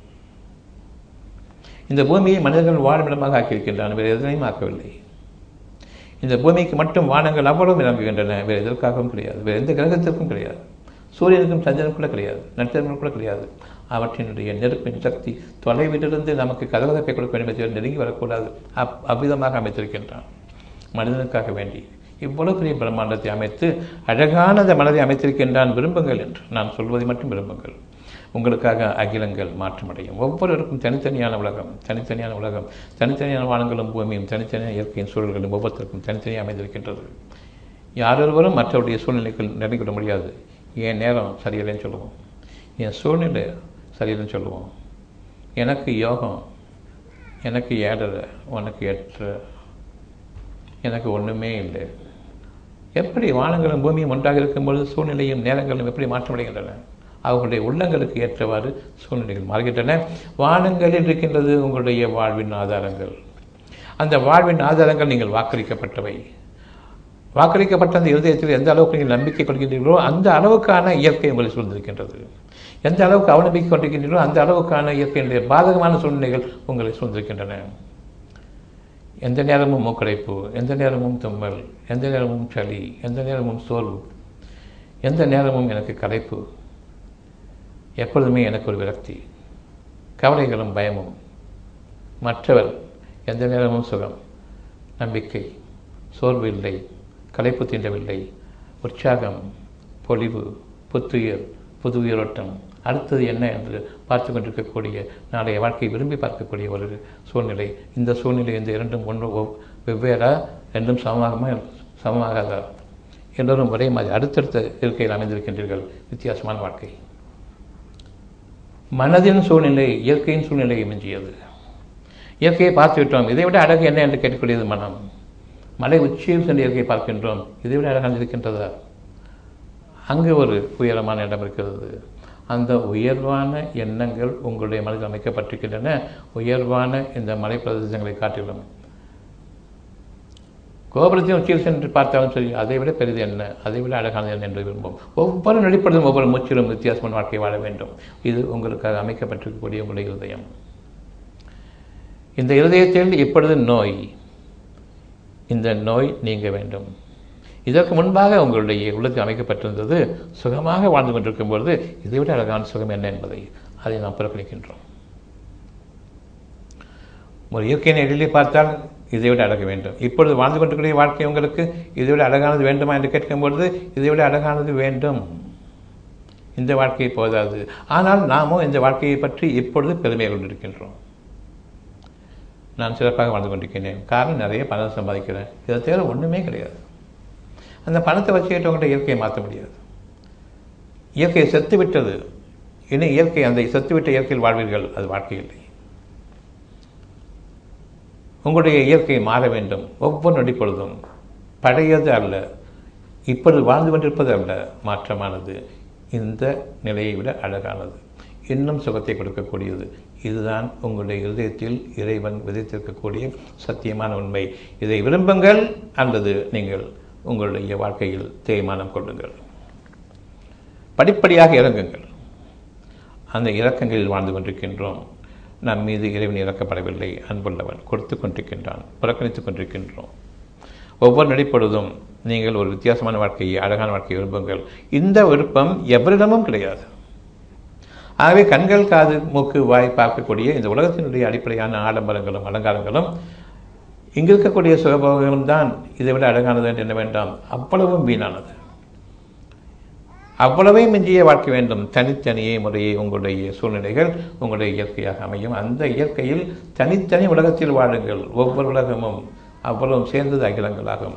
இந்த பூமியை மனிதர்கள் வாழுமிடமாக ஆக்கியிருக்கின்றன வேறு எதனையும் ஆக்கவில்லை இந்த பூமிக்கு மட்டும் வானங்கள் அவ்வளவு இறங்குகின்றன வேறு எதற்காகவும் கிடையாது வேறு எந்த கிரகத்திற்கும் கிடையாது சூரியனுக்கும் சந்திரனுக்கும் கூட கிடையாது நட்சத்திரங்களும் கூட கிடையாது அவற்றினுடைய நெருப்பின் சக்தி தொலைவிலிருந்து நமக்கு கதகதப்பை கொடுக்க வேண்டும் நெருங்கி வரக்கூடாது அப் அவ்விதமாக அமைத்திருக்கின்றான் மனிதனுக்காக வேண்டி இவ்வளவு பெரிய பிரம்மாண்டத்தை அமைத்து அழகான அந்த மனதை அமைத்திருக்கின்றான் விரும்புங்கள் என்று நான் சொல்வதை மட்டும் விரும்புங்கள் உங்களுக்காக அகிலங்கள் மாற்றமடையும் ஒவ்வொருவருக்கும் தனித்தனியான உலகம் தனித்தனியான உலகம் தனித்தனியான வானங்களும் பூமியும் தனித்தனியான இயற்கையின் சூழல்களும் ஒவ்வொருத்தருக்கும் தனித்தனியாக அமைந்திருக்கின்றது யாரொருவரும் மற்றவருடைய சூழ்நிலைகள் நினைக்கிட முடியாது என் நேரம் சரியில்லைன்னு சொல்லுவோம் என் சூழ்நிலை சரியில்லைன்னு சொல்லுவோம் எனக்கு யோகம் எனக்கு ஏழரை உனக்கு எற்ற எனக்கு ஒன்றுமே இல்லை எப்படி வானங்களும் பூமியும் ஒன்றாக இருக்கும்பொழுது சூழ்நிலையும் நேரங்களும் எப்படி மாற்றமடைகின்றன அவர்களுடைய உள்ளங்களுக்கு ஏற்றவாறு சூழ்நிலைகள் மாறுகின்றன வானங்களில் இருக்கின்றது உங்களுடைய வாழ்வின் ஆதாரங்கள் அந்த வாழ்வின் ஆதாரங்கள் நீங்கள் வாக்களிக்கப்பட்டவை வாக்களிக்கப்பட்ட அந்த இருதயத்தில் எந்த அளவுக்கு நீங்கள் நம்பிக்கை கொள்கின்றீர்களோ அந்த அளவுக்கான இயற்கை உங்களை சூழ்ந்திருக்கின்றது எந்த அளவுக்கு அவநம்பிக்கை கொண்டிருக்கின்றீர்களோ அந்த அளவுக்கான இயற்கையினுடைய பாதகமான சூழ்நிலைகள் உங்களை சூழ்ந்திருக்கின்றன எந்த நேரமும் மூக்கடைப்பு எந்த நேரமும் தும்மல் எந்த நேரமும் சளி எந்த நேரமும் சோர்வு எந்த நேரமும் எனக்கு களைப்பு எப்பொழுதுமே எனக்கு ஒரு விரக்தி கவலைகளும் பயமும் மற்றவர் எந்த நேரமும் சுகம் நம்பிக்கை சோர்வு இல்லை களைப்பு தீண்டவில்லை உற்சாகம் பொலிவு புத்துயிர் புது உயிரோட்டம் அடுத்தது என்ன என்று பார்த்து கொண்டிருக்கக்கூடிய நாளைய வாழ்க்கையை விரும்பி பார்க்கக்கூடிய ஒரு சூழ்நிலை இந்த சூழ்நிலை இந்த இரண்டும் ஒன்று வெவ்வேறா ரெண்டும் சமமாக சமமாகாதா எல்லோரும் ஒரே மாதிரி அடுத்தடுத்த இருக்கையில் அமைந்திருக்கின்றீர்கள் வித்தியாசமான வாழ்க்கை மனதின் சூழ்நிலை இயற்கையின் சூழ்நிலையை மிஞ்சியது இயற்கையை பார்த்து விட்டோம் இதை விட அழகு என்ன என்று கேட்கக்கூடியது மனம் மலை உச்சியில் சென்று இயற்கையை பார்க்கின்றோம் இதை விட அழகாக இருக்கின்றதா அங்கு ஒரு உயரமான இடம் இருக்கிறது அந்த உயர்வான எண்ணங்கள் உங்களுடைய மனதில் அமைக்கப்பட்டிருக்கின்றன உயர்வான இந்த மலை பிரதேசங்களை காட்டிலும் கோபுரத்தின் உச்சியில் சென்று பார்த்தாலும் சரி அதை விட பெரிது என்ன அதை விட அழகானது என்ன என்று விரும்பும் ஒவ்வொரு நடிப்பதும் ஒவ்வொரு மூச்சிலும் வித்தியாசமான வாழ்க்கை வாழ வேண்டும் இது உங்களுக்காக அமைக்கப்பட்டிருக்கக்கூடிய உங்களுடைய இருதயம் இந்த இருதயத்தில் இப்பொழுது நோய் இந்த நோய் நீங்க வேண்டும் இதற்கு முன்பாக உங்களுடைய உள்ளத்தில் அமைக்கப்பட்டிருந்தது சுகமாக வாழ்ந்து கொண்டிருக்கும் பொழுது இதை விட அழகான சுகம் என்ன என்பதை அதை நாம் புறக்கணிக்கின்றோம் ஒரு இயற்கை நெடிலே பார்த்தால் இதை விட அழக வேண்டும் இப்பொழுது வாழ்ந்து கொண்டிருக்கிற வாழ்க்கை உங்களுக்கு இதை விட அழகானது வேண்டுமா என்று கேட்கும்பொழுது இதை விட அழகானது வேண்டும் இந்த வாழ்க்கையை போதாது ஆனால் நாமும் இந்த வாழ்க்கையை பற்றி இப்பொழுது பெருமை கொண்டிருக்கின்றோம் நான் சிறப்பாக வாழ்ந்து கொண்டிருக்கின்றேன் காரணம் நிறைய பணம் சம்பாதிக்கிறேன் இதை தவிர ஒன்றுமே கிடையாது அந்த பணத்தை வச்சுக்கிட்டு உங்கள்கிட்ட இயற்கையை மாற்ற முடியாது இயற்கையை செத்து விட்டது இனி இயற்கை அந்த செத்துவிட்ட இயற்கையில் வாழ்வீர்கள் அது வாழ்க்கை இல்லை உங்களுடைய இயற்கை மாற வேண்டும் ஒவ்வொரு நொடி பொழுதும் பழையது அல்ல இப்பொழுது வாழ்ந்து கொண்டிருப்பது அல்ல மாற்றமானது இந்த நிலையை விட அழகானது இன்னும் சுகத்தை கொடுக்கக்கூடியது இதுதான் உங்களுடைய இருதயத்தில் இறைவன் விதைத்திருக்கக்கூடிய சத்தியமான உண்மை இதை விரும்புங்கள் அல்லது நீங்கள் உங்களுடைய வாழ்க்கையில் தேய்மானம் கொள்ளுங்கள் படிப்படியாக இறங்குங்கள் அந்த இறக்கங்களில் வாழ்ந்து கொண்டிருக்கின்றோம் நம் மீது இறைவன் இறக்கப்படவில்லை அன்புள்ளவன் கொடுத்து கொண்டிருக்கின்றான் புறக்கணித்துக் கொண்டிருக்கின்றோம் ஒவ்வொரு நடிப்பொழுதும் நீங்கள் ஒரு வித்தியாசமான வாழ்க்கையை அழகான வாழ்க்கையை விரும்புங்கள் இந்த விருப்பம் எவரிடமும் கிடையாது ஆகவே கண்கள் காது மூக்கு வாய் பார்க்கக்கூடிய இந்த உலகத்தினுடைய அடிப்படையான ஆடம்பரங்களும் அலங்காரங்களும் இங்கு இருக்கக்கூடிய சுகபோகங்களும் தான் இதை விட அழகானது என்று என்ன வேண்டாம் அவ்வளவும் வீணானது அவ்வளவே மிஞ்சிய வாழ்க்கை வேண்டும் தனித்தனியே முறையே உங்களுடைய சூழ்நிலைகள் உங்களுடைய இயற்கையாக அமையும் அந்த இயற்கையில் தனித்தனி உலகத்தில் வாழுங்கள் ஒவ்வொரு உலகமும் அவ்வளவும் சேர்ந்தது அகிலங்களாகும்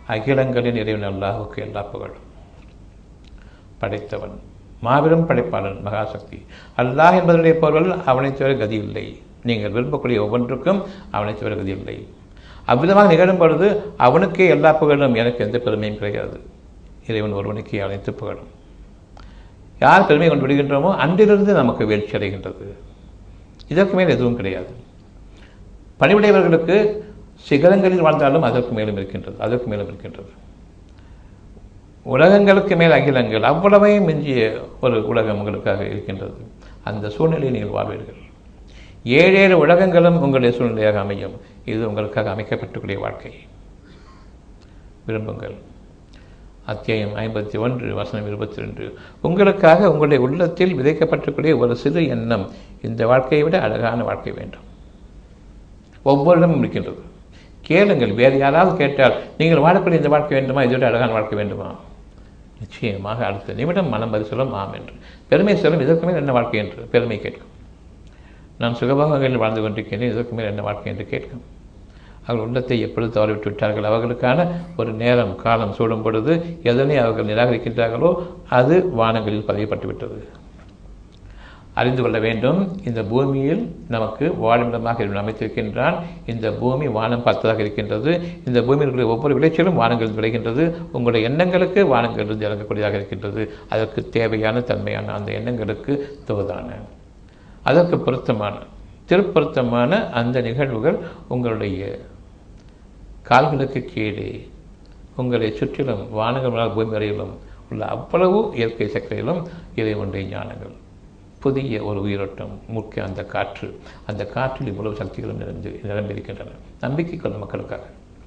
அகிலங்களின் இறைவன் அல்லாஹுக்கு எல்லா புகழும் படைத்தவன் மாபெரும் படைப்பாளன் மகாசக்தி அல்லாஹ் என்பதனுடைய பொருள் அவனை தவிர கதி இல்லை நீங்கள் விரும்பக்கூடிய ஒவ்வொன்றுக்கும் அவனை தவிர கதி இல்லை அவ்விதமாக நிகழும் பொழுது அவனுக்கே எல்லா புகழும் எனக்கு எந்த பெருமையும் கிடையாது இறைவன் ஒருவனுக்கே அனைத்து புகழும் யார் பெருமை கொண்டு விடுகின்றோமோ அன்றிலிருந்து நமக்கு வீழ்ச்சி அடைகின்றது இதற்கு மேல் எதுவும் கிடையாது பணிவுடையவர்களுக்கு சிகரங்களில் வாழ்ந்தாலும் அதற்கு மேலும் இருக்கின்றது அதற்கு மேலும் இருக்கின்றது உலகங்களுக்கு மேல் அகிலங்கள் அவ்வளவையும் மிஞ்சிய ஒரு உலகம் உங்களுக்காக இருக்கின்றது அந்த சூழ்நிலையை நீங்கள் வாழ்வீர்கள் ஏழேழு உலகங்களும் உங்களுடைய சூழ்நிலையாக அமையும் இது உங்களுக்காக அமைக்கப்பட்டுக்கூடிய வாழ்க்கை விரும்புங்கள் அத்தியாயம் ஐம்பத்தி ஒன்று வசனம் இருபத்தி ரெண்டு உங்களுக்காக உங்களுடைய உள்ளத்தில் விதைக்கப்பட்டிருக்கூடிய ஒரு சிறு எண்ணம் இந்த வாழ்க்கையை விட அழகான வாழ்க்கை வேண்டும் ஒவ்வொருடமும் இருக்கின்றது கேளுங்கள் வேறு யாராவது கேட்டால் நீங்கள் வாழக்கூடிய இந்த வாழ்க்கை வேண்டுமா இதை விட அழகான வாழ்க்கை வேண்டுமா நிச்சயமாக அடுத்த நிமிடம் மனம் பதில் சொல்லும் ஆம் என்று பெருமை சொல்லும் இதற்கு மேல் என்ன வாழ்க்கை என்று பெருமை கேட்கும் நான் சுகபோகங்களில் வாழ்ந்து கொண்டிருக்கின்றேன் இதற்கு மேல் என்ன வாழ்க்கை என்று கேட்கும் அவர்கள் உள்ளத்தை எப்பொழுது தவறிவிட்டு விட்டார்கள் அவர்களுக்கான ஒரு நேரம் காலம் சூடும் பொழுது எதனை அவர்கள் நிராகரிக்கின்றார்களோ அது வானங்களில் பதியப்பட்டு விட்டது அறிந்து கொள்ள வேண்டும் இந்த பூமியில் நமக்கு வாழுமிடமாக இறைவன் அமைத்திருக்கின்றான் இந்த பூமி வானம் பார்த்ததாக இருக்கின்றது இந்த பூமியில் இருக்கிற ஒவ்வொரு விளைச்சலும் வானங்களில் விளைகின்றது உங்களுடைய எண்ணங்களுக்கு வானங்களிலிருந்து இறங்கக்கூடியதாக இருக்கின்றது அதற்கு தேவையான தன்மையான அந்த எண்ணங்களுக்கு தோதான அதற்கு பொருத்தமான திருப்பொருத்தமான அந்த நிகழ்வுகள் உங்களுடைய கால்களுக்கு கீழே உங்களை சுற்றிலும் வானங்கள் முதல் பூமி வரையிலும் உள்ள அவ்வளவு இயற்கை சக்தியிலும் இதை ஒன்றை ஞானங்கள் புதிய ஒரு உயிரோட்டம் முக்கிய அந்த காற்று அந்த காற்றில் இவ்வளவு சக்திகளும் நிறைந்து நிரம்பியிருக்கின்றன நம்பிக்கை கொண்ட மக்களுக்காக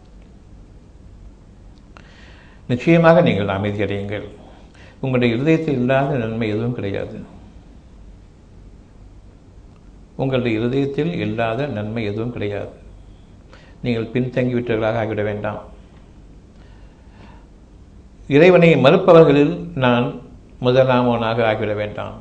நிச்சயமாக நீங்கள் அமைதி அடையுங்கள் உங்களுடைய இருதயத்தில் இல்லாத நன்மை எதுவும் கிடையாது உங்களுடைய இருதயத்தில் இல்லாத நன்மை எதுவும் கிடையாது நீங்கள் பின்தங்கிவிட்டவர்களாக ஆகிவிட வேண்டாம் இறைவனை மறுப்பவர்களில் நான் முதலாமவனாக ஆகிவிட வேண்டாம்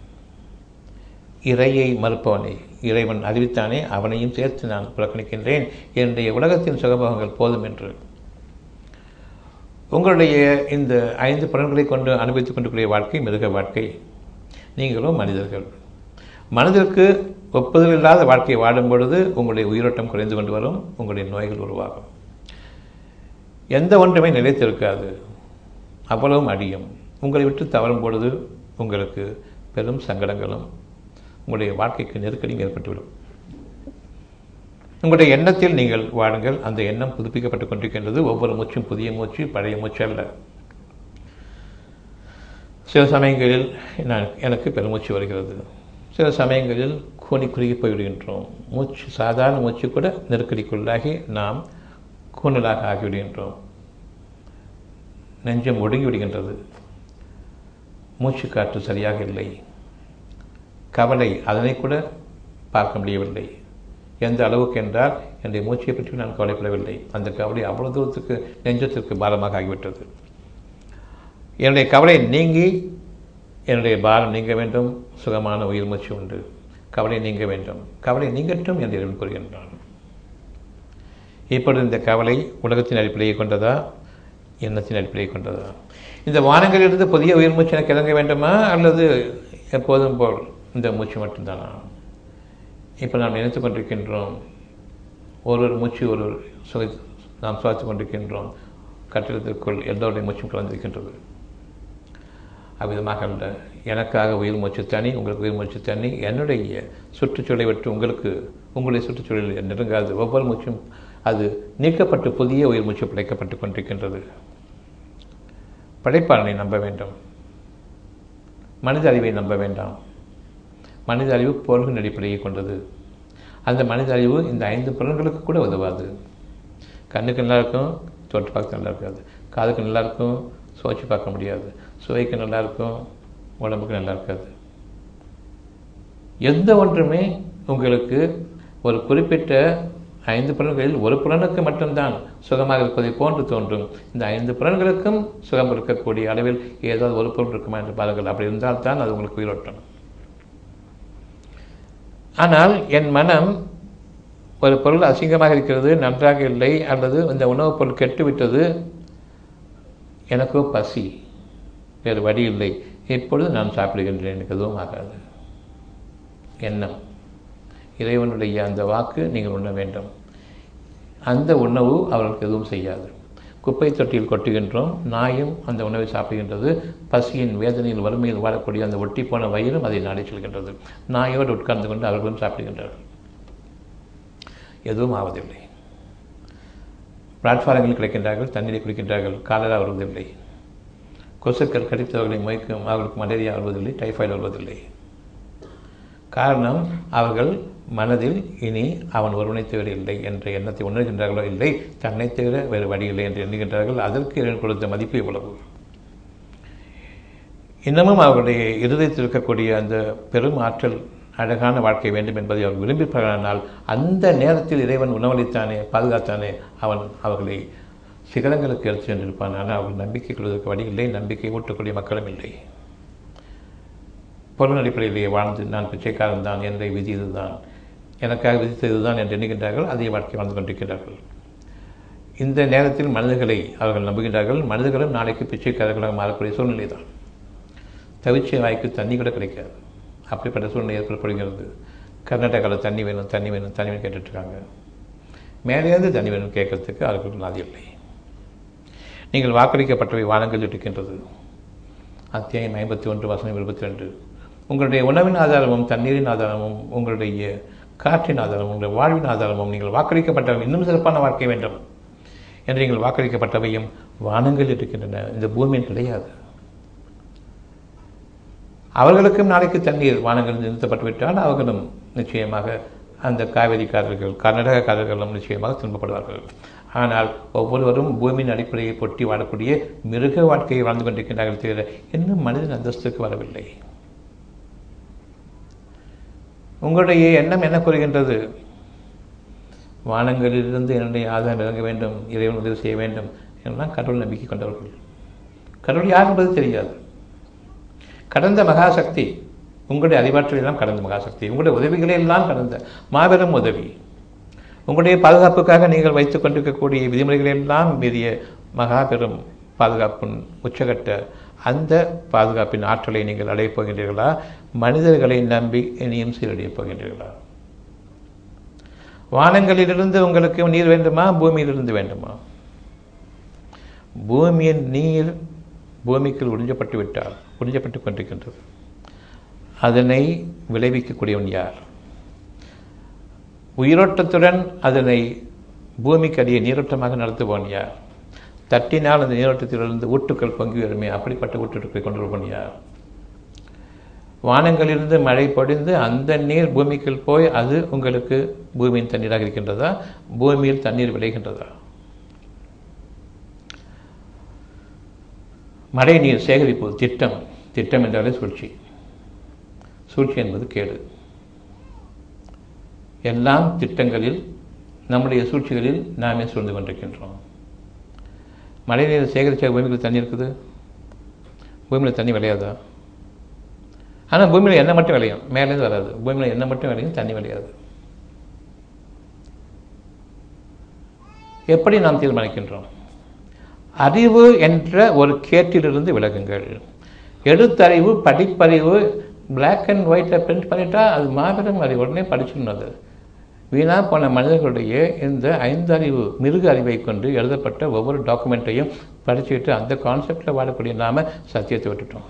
இறையை மறுப்பவனை இறைவன் அறிவித்தானே அவனையும் சேர்த்து நான் புறக்கணிக்கின்றேன் என்னுடைய உலகத்தின் சுகபோகங்கள் போதும் என்று உங்களுடைய இந்த ஐந்து பலன்களை கொண்டு அனுபவித்துக் கொண்டிருக்கிற வாழ்க்கை மிருக வாழ்க்கை நீங்களும் மனிதர்கள் மனதிற்கு ஒப்புதல் இல்லாத வாழ்க்கையை வாடும் பொழுது உங்களுடைய உயிரோட்டம் குறைந்து கொண்டு வரும் உங்களுடைய நோய்கள் உருவாகும் எந்த ஒன்றுமே நிலைத்திருக்காது அவ்வளவும் அடியும் உங்களை விட்டு தவறும் பொழுது உங்களுக்கு பெரும் சங்கடங்களும் உங்களுடைய வாழ்க்கைக்கு நெருக்கடியும் ஏற்பட்டுவிடும் உங்களுடைய எண்ணத்தில் நீங்கள் வாழுங்கள் அந்த எண்ணம் புதுப்பிக்கப்பட்டுக் கொண்டிருக்கின்றது ஒவ்வொரு மூச்சும் புதிய மூச்சு பழைய மூச்சு அல்ல சில சமயங்களில் நான் எனக்கு பெருமூச்சு வருகிறது சில சமயங்களில் கூனி குறுகி போய்விடுகின்றோம் மூச்சு சாதாரண மூச்சு கூட நெருக்கடிக்குள்ளாகி நாம் கூணலாக ஆகிவிடுகின்றோம் நெஞ்சம் ஒடுங்கி விடுகின்றது மூச்சு காற்று சரியாக இல்லை கவலை அதனை கூட பார்க்க முடியவில்லை எந்த அளவுக்கு என்றால் என்னுடைய மூச்சை பற்றி நான் கவலைப்படவில்லை அந்த கவலை அவ்வளவு தூரத்துக்கு நெஞ்சத்திற்கு பாரமாக ஆகிவிட்டது என்னுடைய கவலை நீங்கி என்னுடைய பாரம் நீங்க வேண்டும் சுகமான உயிர் மூச்சு உண்டு கவலை நீங்க வேண்டும் கவலை நீங்கட்டும் என்று இறைவன் கூறுகின்றான் இப்பொழுது இந்த கவலை உலகத்தின் அடிப்படையை கொண்டதா எண்ணத்தின் அடிப்படையை கொண்டதா இந்த வானங்களிலிருந்து புதிய உயிர் மூச்சு எனக்கு இறங்க வேண்டுமா அல்லது எப்போதும் போல் இந்த மூச்சு மட்டும்தானா இப்போ நாம் நினைத்து கொண்டிருக்கின்றோம் ஒரு ஒரு மூச்சு ஒரு ஒரு சுகை நாம் சுவாத்து கொண்டிருக்கின்றோம் கட்டிடத்திற்குள் எல்லோருடைய மூச்சும் கலந்திருக்கின்றது அவ்விதமாக அல்ல எனக்காக உயிர் மூச்சு தனி உங்களுக்கு உயிர் மூச்சு தனி என்னுடைய சுற்றுச்சூழலை விட்டு உங்களுக்கு உங்களுடைய சுற்றுச்சூழலில் நெருங்காது ஒவ்வொரு மூச்சும் அது நீக்கப்பட்டு புதிய உயிர் மூச்சு படைக்கப்பட்டு கொண்டிருக்கின்றது படைப்பாளனை நம்ப வேண்டும் மனித அறிவை நம்ப வேண்டாம் மனித அறிவு பொருள்களின் அடிப்படையை கொண்டது அந்த மனித அறிவு இந்த ஐந்து பொருள்களுக்கு கூட உதவாது கண்ணுக்கு நல்லா இருக்கும் தொட்டு பார்க்க நல்லா இருக்காது காதுக்கு நல்லா இருக்கும் சுவைச்சு பார்க்க முடியாது சுவைக்கு நல்லா இருக்கும் உடம்புக்கு நல்லா இருக்காது எந்த ஒன்றுமே உங்களுக்கு ஒரு குறிப்பிட்ட ஐந்து புலன்களில் ஒரு புலனுக்கு மட்டும்தான் சுகமாக இருப்பதை போன்று தோன்றும் இந்த ஐந்து புலன்களுக்கும் சுகம் இருக்கக்கூடிய அளவில் ஏதாவது ஒரு பொருள் இருக்குமா என்று பாருங்கள் அப்படி இருந்தால் தான் அது உங்களுக்கு உயிரோட்டம் ஆனால் என் மனம் ஒரு பொருள் அசிங்கமாக இருக்கிறது நன்றாக இல்லை அல்லது இந்த உணவுப் பொருள் கெட்டுவிட்டது எனக்கோ பசி வேறு வழி இல்லை எப்பொழுது நான் சாப்பிடுகின்றேன் எனக்கு எதுவும் ஆகாது எண்ணம் இறைவனுடைய அந்த வாக்கு நீங்கள் உண்ண வேண்டும் அந்த உணவு அவர்களுக்கு எதுவும் செய்யாது குப்பை தொட்டியில் கொட்டுகின்றோம் நாயும் அந்த உணவை சாப்பிடுகின்றது பசியின் வேதனையில் வறுமையில் வாழக்கூடிய அந்த ஒட்டி போன வயிறும் அதை நாடி செல்கின்றது நாயோடு உட்கார்ந்து கொண்டு அவர்களும் சாப்பிடுகின்றார்கள் எதுவும் ஆவதில்லை பிளாட்ஃபாரங்களில் கிடைக்கின்றார்கள் தண்ணீரை குடிக்கின்றார்கள் காலரா வருவதில்லை கொசுக்கள் கடித்தவர்களை மொய்க்கும் அவர்களுக்கு மலேரியா வருவதில்லை டைஃபாய்டு வருவதில்லை காரணம் அவர்கள் மனதில் இனி அவன் ஒருவனை தவிர இல்லை என்ற எண்ணத்தை உணர்கின்றார்களோ இல்லை தன்னை தவிர வேறு வழி இல்லை என்று எண்ணுகின்றார்கள் அதற்கு இறைவன் கொடுத்த மதிப்பு எவ்வளவு இன்னமும் அவர்களுடைய இருதயத்தில் இருக்கக்கூடிய அந்த பெரும் ஆற்றல் அழகான வாழ்க்கை வேண்டும் என்பதை அவர் விரும்பிப்பார்கள் அந்த நேரத்தில் இறைவன் உணவளித்தானே பாதுகாத்தானே அவன் அவர்களை சிகரங்களுக்கு எடுத்து சென்றிருப்பான் ஆனால் அவர்கள் நம்பிக்கை கொள்வதற்கு வழி இல்லை நம்பிக்கை ஊட்டக்கூடிய மக்களும் இல்லை பொருள் அடிப்படையிலேயே வாழ்ந்து நான் பிச்சைக்காரன் தான் என்ற விதி இதுதான் எனக்காக விதித்தது தான் என்று எண்ணுகின்றார்கள் அதே வாழ்க்கை வாழ்ந்து கொண்டிருக்கிறார்கள் இந்த நேரத்தில் மனிதர்களை அவர்கள் நம்புகின்றார்கள் மனிதர்களும் நாளைக்கு பிச்சைக்காரர்களாக மாறக்கூடிய சூழ்நிலை தான் தவிச்ச வாய்க்கு தண்ணி கூட கிடைக்காது அப்படிப்பட்ட சூழ்நிலை ஏற்படப்படுகிறது கர்நாடகாவில் தண்ணி வேணும் தண்ணி வேணும் தண்ணி வேணும் கேட்டுட்ருக்காங்க மேலேருந்து தண்ணி வேணும் கேட்கறதுக்கு அவர்களுக்கு நாதி இல்லை நீங்கள் வாக்களிக்கப்பட்டவை வானங்கள் இருக்கின்றது அத்தியாயம் ஐம்பத்தி ஒன்று வசனம் இருபத்தி ரெண்டு உங்களுடைய உணவின் ஆதாரமும் தண்ணீரின் ஆதாரமும் உங்களுடைய காற்றின் ஆதாரமும் உங்களுடைய வாழ்வின் ஆதாரமும் நீங்கள் வாக்களிக்கப்பட்டவை இன்னும் சிறப்பான வாழ்க்கை வேண்டும் என்று நீங்கள் வாக்களிக்கப்பட்டவையும் வானங்கள் இருக்கின்றன இந்த பூமியில் கிடையாது அவர்களுக்கும் நாளைக்கு தண்ணீர் வானங்கள் நிறுத்தப்பட்டுவிட்டால் அவர்களும் நிச்சயமாக அந்த காவேரிக்காரர்கள் கர்நாடகக்காரர்களும் நிச்சயமாக துன்பப்படுவார்கள் ஆனால் ஒவ்வொருவரும் பூமியின் அடிப்படையை பொட்டி வாழக்கூடிய மிருக வாழ்க்கையை வாழ்ந்து கொண்டிருக்கின்றார்கள் தவிர இன்னும் மனிதன் அந்தஸ்துக்கு வரவில்லை உங்களுடைய எண்ணம் என்ன கூறுகின்றது வானங்களிலிருந்து என்னுடைய ஆதாரம் இறங்க வேண்டும் இறைவன் உதவி செய்ய வேண்டும் என்றெல்லாம் கடவுள் நம்பிக்கை கொண்டவர்கள் கடவுள் யார் என்பது தெரியாது கடந்த மகாசக்தி உங்களுடைய அறிவாற்றல் எல்லாம் கடந்த மகாசக்தி உங்களுடைய உதவிகளை எல்லாம் கடந்த மாபெரும் உதவி உங்களுடைய பாதுகாப்புக்காக நீங்கள் வைத்துக் கொண்டிருக்கக்கூடிய விதிமுறைகளை எல்லாம் மீறிய மகாபெரும் பாதுகாப்பின் உச்சகட்ட அந்த பாதுகாப்பின் ஆற்றலை நீங்கள் அடையப் போகின்றீர்களா மனிதர்களை நம்பி இனியும் சீரடையப் போகின்றீர்களா வானங்களிலிருந்து உங்களுக்கு நீர் வேண்டுமா பூமியிலிருந்து வேண்டுமா பூமியின் நீர் பூமிக்குள் உறிஞ்சப்பட்டு விட்டால் உறிஞ்சப்பட்டு கொண்டிருக்கின்றது அதனை விளைவிக்கக்கூடியவன் யார் உயிரோட்டத்துடன் அதனை பூமிக்கு அடியே நீரோட்டமாக நடத்துபவன் யார் தட்டினால் அந்த நீரோட்டத்திலிருந்து ஊட்டுக்கள் பொங்கி வருமே அப்படிப்பட்ட ஊட்டுக்களை கொண்டு வருவன் யார் வானங்களிலிருந்து மழை பொழிந்து அந்த நீர் பூமிக்குள் போய் அது உங்களுக்கு பூமியின் தண்ணீராக இருக்கின்றதா பூமியில் தண்ணீர் விளைகின்றதா மழை நீர் சேகரிப்பு திட்டம் திட்டம் என்றாலே சூழ்ச்சி சூழ்ச்சி என்பது கேடு எல்லாம் திட்டங்களில் நம்முடைய சூழ்ச்சிகளில் நாமே சூழ்ந்து கொண்டிருக்கின்றோம் மழை நீரை சேகரித்த பூமியில் தண்ணி இருக்குது பூமியில் தண்ணி விளையாதா ஆனால் பூமியில் எண்ணெய் மட்டும் விளையும் மேலேருந்து வராது பூமியில் எண்ணெய் மட்டும் விளையும் தண்ணி விளையாது எப்படி நாம் தீர்மானிக்கின்றோம் அறிவு என்ற ஒரு கேட்டிலிருந்து விலகுங்கள் எழுத்தறிவு படிப்பறிவு பிளாக் அண்ட் ஒயிட்டை பிரிண்ட் பண்ணிட்டா அது மாபெரும் அறிவு உடனே படிச்சிடணும் அது வீணாக போன மனிதர்களுடைய இந்த ஐந்து அறிவு மிருக அறிவை கொண்டு எழுதப்பட்ட ஒவ்வொரு டாக்குமெண்ட்டையும் படிச்சுக்கிட்டு அந்த கான்செப்டில் வாழக்கூடிய நாம சத்தியத்தை விட்டுட்டோம்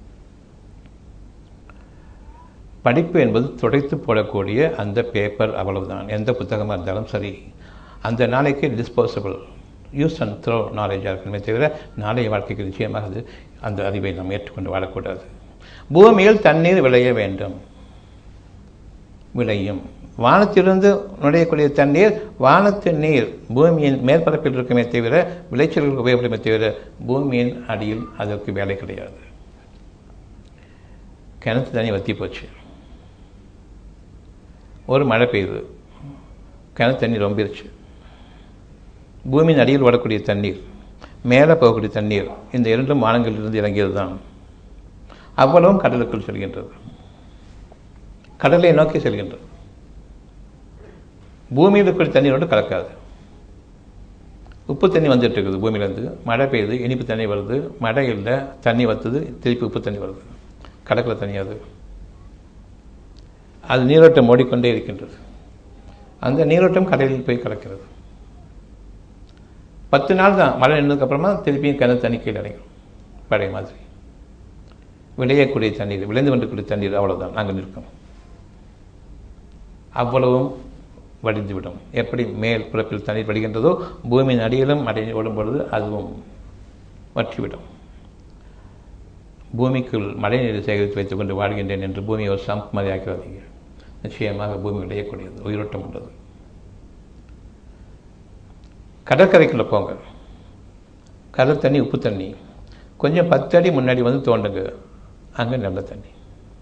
படிப்பு என்பது துடைத்து போடக்கூடிய அந்த பேப்பர் அவ்வளவுதான் எந்த புத்தகமாக இருந்தாலும் சரி அந்த நாளைக்கு டிஸ்போசபிள் யூஸ் அண்ட் த்ரோ நாலேஜாக இருக்கணுமே தவிர நாளைய வாழ்க்கைக்கு நிச்சயமாக அது அந்த அறிவை நாம் ஏற்றுக்கொண்டு வாழக்கூடாது பூமியில் தண்ணீர் விளைய வேண்டும் விளையும் வானத்திலிருந்து நுழையக்கூடிய தண்ணீர் வானத்து நீர் பூமியின் மேற்பரப்பில் இருக்குமே தவிர விளைச்சல்களுக்கு உபயோகப்படுமே தவிர பூமியின் அடியில் அதற்கு வேலை கிடையாது கிணத்து தண்ணி வத்தி போச்சு ஒரு மழை பெய்யுது கிணத்து தண்ணி ரொம்பிருச்சு பூமியின் அடியில் ஓடக்கூடிய தண்ணீர் மேலே போகக்கூடிய தண்ணீர் இந்த இரண்டும் வானங்களிலிருந்து இறங்கியது தான் அவ்வளவும் கடலுக்குள் செல்கின்றது கடலை நோக்கி செல்கின்றது பூமியில் இருக்கிற தண்ணீரோடு கலக்காது உப்பு தண்ணி வந்துட்டு இருக்குது பூமியிலேருந்து மழை பெய்யுது இனிப்பு தண்ணி வருது மழை இல்லை தண்ணி வத்துது திருப்பி உப்பு தண்ணி வருது கடற்கரை தண்ணி அது அது நீரோட்டம் ஓடிக்கொண்டே இருக்கின்றது அந்த நீரோட்டம் கடலில் போய் கலக்கிறது பத்து நாள் தான் மழை நின்றதுக்கப்புறமா திருப்பியும் கிணறு தண்ணி கீழே இறங்கும் பழைய மாதிரி விளையக்கூடிய தண்ணீர் விளைந்து கொண்டிருக்கூடிய தண்ணீர் அவ்வளோதான் நாங்கள் நிற்கும் அவ்வளவும் வடிந்துவிடும் எப்படி மேல் புறப்பில் தண்ணீர் வடிகின்றதோ பூமியின் அடியிலும் அடை ஓடும் பொழுது அதுவும் வற்றிவிடும் பூமிக்குள் மழை நீரை சேகரித்து வைத்துக் கொண்டு வாழ்கின்றேன் என்று பூமியை ஒரு சம்ப் மாதிரி ஆக்கிறாதீங்க நிச்சயமாக பூமி விளையக்கூடியது உயிரோட்டம் உள்ளது கடற்கரைக்குள்ளே போங்க கடல் தண்ணி உப்பு தண்ணி கொஞ்சம் பத்து அடி முன்னாடி வந்து தோண்டுங்க அங்கே நல்ல தண்ணி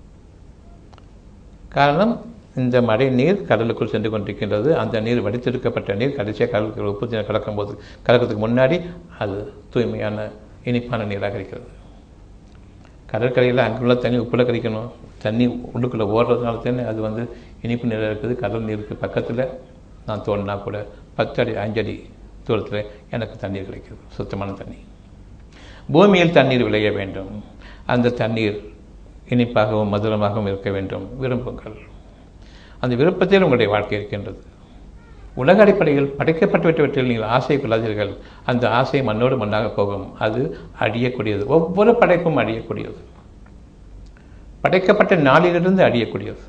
காரணம் இந்த மழை நீர் கடலுக்குள் சென்று கொண்டிருக்கின்றது அந்த நீர் வடித்தெடுக்கப்பட்ட நீர் கடைசியாக கடலுக்கு உப்பு தண்ணீர் கலக்கும்போது கலக்கிறதுக்கு முன்னாடி அது தூய்மையான இனிப்பான நீராக இருக்கிறது கடற்கரையில் அங்குள்ள தண்ணி உப்புல கறிக்கணும் தண்ணி உள்ளுக்குள்ளே ஓடுறதுனால தானே அது வந்து இனிப்பு நீராக இருக்குது கடல் நீருக்கு பக்கத்தில் நான் தோண்டினா கூட பத்து அடி அஞ்சடி தூரத்தில் எனக்கு தண்ணீர் கிடைக்குது சுத்தமான தண்ணி பூமியில் தண்ணீர் விளைய வேண்டும் அந்த தண்ணீர் இனிப்பாகவும் மதுரமாகவும் இருக்க வேண்டும் விரும்புங்கள் அந்த விருப்பத்தில் உங்களுடைய வாழ்க்கை இருக்கின்றது உலக அடிப்படையில் படைக்கப்பட்டுவிட்டவற்றில் நீங்கள் ஆசை கொள்ளாதீர்கள் அந்த ஆசை மண்ணோடு மண்ணாக போகும் அது அழியக்கூடியது ஒவ்வொரு படைப்பும் அழியக்கூடியது படைக்கப்பட்ட நாளிலிருந்து அழியக்கூடியது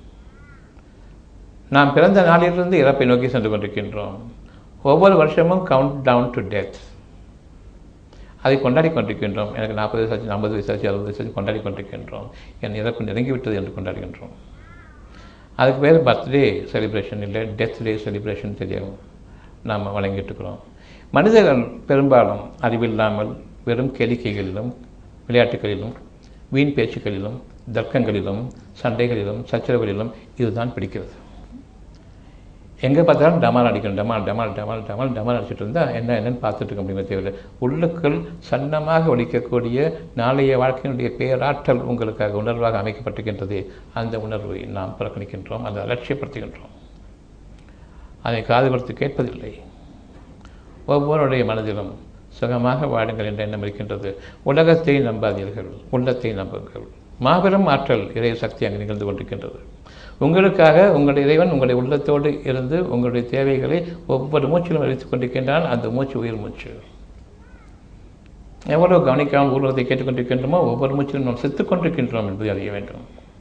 நாம் பிறந்த நாளிலிருந்து இறப்பை நோக்கி சென்று கொண்டிருக்கின்றோம் ஒவ்வொரு வருஷமும் கவுண்ட் டவுன் டு டெத் அதை கொண்டாடி கொண்டிருக்கின்றோம் எனக்கு நாற்பது வயசாச்சு ஐம்பது வயசாச்சு அறுபது வயசாச்சு கொண்டாடி கொண்டிருக்கின்றோம் என் இறப்பு நெருங்கிவிட்டது என்று கொண்டாடுகின்றோம் அதுக்கு பேர் பர்த்டே செலிப்ரேஷன் இல்லை டெத் டே செலிப்ரேஷன் தெரியும் நாம் வழங்கிட்டு இருக்கிறோம் மனிதர்கள் பெரும்பாலும் அறிவில்லாமல் வெறும் கேளிக்கைகளிலும் விளையாட்டுகளிலும் வீண் பேச்சுக்களிலும் தர்க்கங்களிலும் சண்டைகளிலும் சச்சரவுகளிலும் இதுதான் பிடிக்கிறது எங்கே பார்த்தாலும் டமால் அடிக்கணும் டமால் டமால் டமால் டமால் டமால் அடிச்சுட்டு இருந்தால் என்ன என்னன்னு பார்த்துட்டு இருக்க முடியுமே தேவையில்லை உள்ளுக்குள் சன்னமாக ஒழிக்கக்கூடிய நாளைய வாழ்க்கையினுடைய பேராற்றல் உங்களுக்காக உணர்வாக அமைக்கப்பட்டிருக்கின்றது அந்த உணர்வை நாம் புறக்கணிக்கின்றோம் அதை அலட்சியப்படுத்துகின்றோம் அதை காது கொடுத்து கேட்பதில்லை ஒவ்வொருடைய மனதிலும் சுகமாக வாடுங்கள் என்ற எண்ணம் இருக்கின்றது உலகத்தை நம்பாதீர்கள் உள்ளத்தை நம்புங்கள் மாபெரும் ஆற்றல் இறைய சக்தி அங்கு நிகழ்ந்து கொண்டிருக்கின்றது உங்களுக்காக உங்களுடைய இறைவன் உங்களுடைய உள்ளத்தோடு இருந்து உங்களுடைய தேவைகளை ஒவ்வொரு மூச்சிலும் அளித்துக் கொண்டிருக்கின்றான் அந்த மூச்சு உயிர் மூச்சு எவ்வளவு கவனிக்காமல் ஊர்வலத்தை கேட்டுக்கொண்டிருக்கின்றோமோ ஒவ்வொரு மூச்சிலும் நாம் செத்துக் கொண்டிருக்கின்றோம் என்பதை அறிய வேண்டும்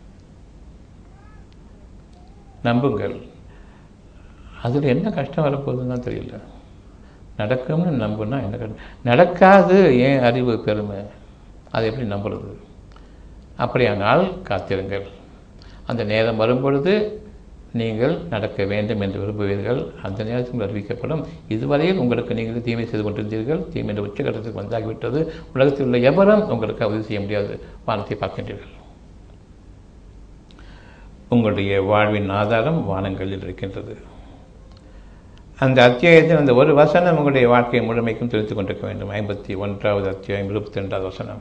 நம்புங்கள் அதில் என்ன கஷ்டம் வரப்போகுதுன்னு தெரியல நடக்கும்னு நம்புனா என்ன கஷ்டம் நடக்காது ஏன் அறிவு பெருமை அதை எப்படி நம்புறது அப்படியானால் காத்திருங்கள் அந்த நேரம் வரும்பொழுது நீங்கள் நடக்க வேண்டும் என்று விரும்புவீர்கள் அந்த நேரத்தில் அறிவிக்கப்படும் இதுவரையில் உங்களுக்கு நீங்கள் தீமை செய்து கொண்டிருந்தீர்கள் தீமை என்ற உச்சகட்டத்துக்கு வந்தாகிவிட்டது உலகத்தில் உள்ள எவரும் உங்களுக்கு உதவி செய்ய முடியாது வானத்தை பார்க்கின்றீர்கள் உங்களுடைய வாழ்வின் ஆதாரம் வானங்களில் இருக்கின்றது அந்த அத்தியாயத்தில் அந்த ஒரு வசனம் உங்களுடைய வாழ்க்கை முழுமைக்கும் தெரிந்து கொண்டிருக்க வேண்டும் ஐம்பத்தி ஒன்றாவது அத்தியாயம் இருபத்தி ரெண்டாவது வசனம்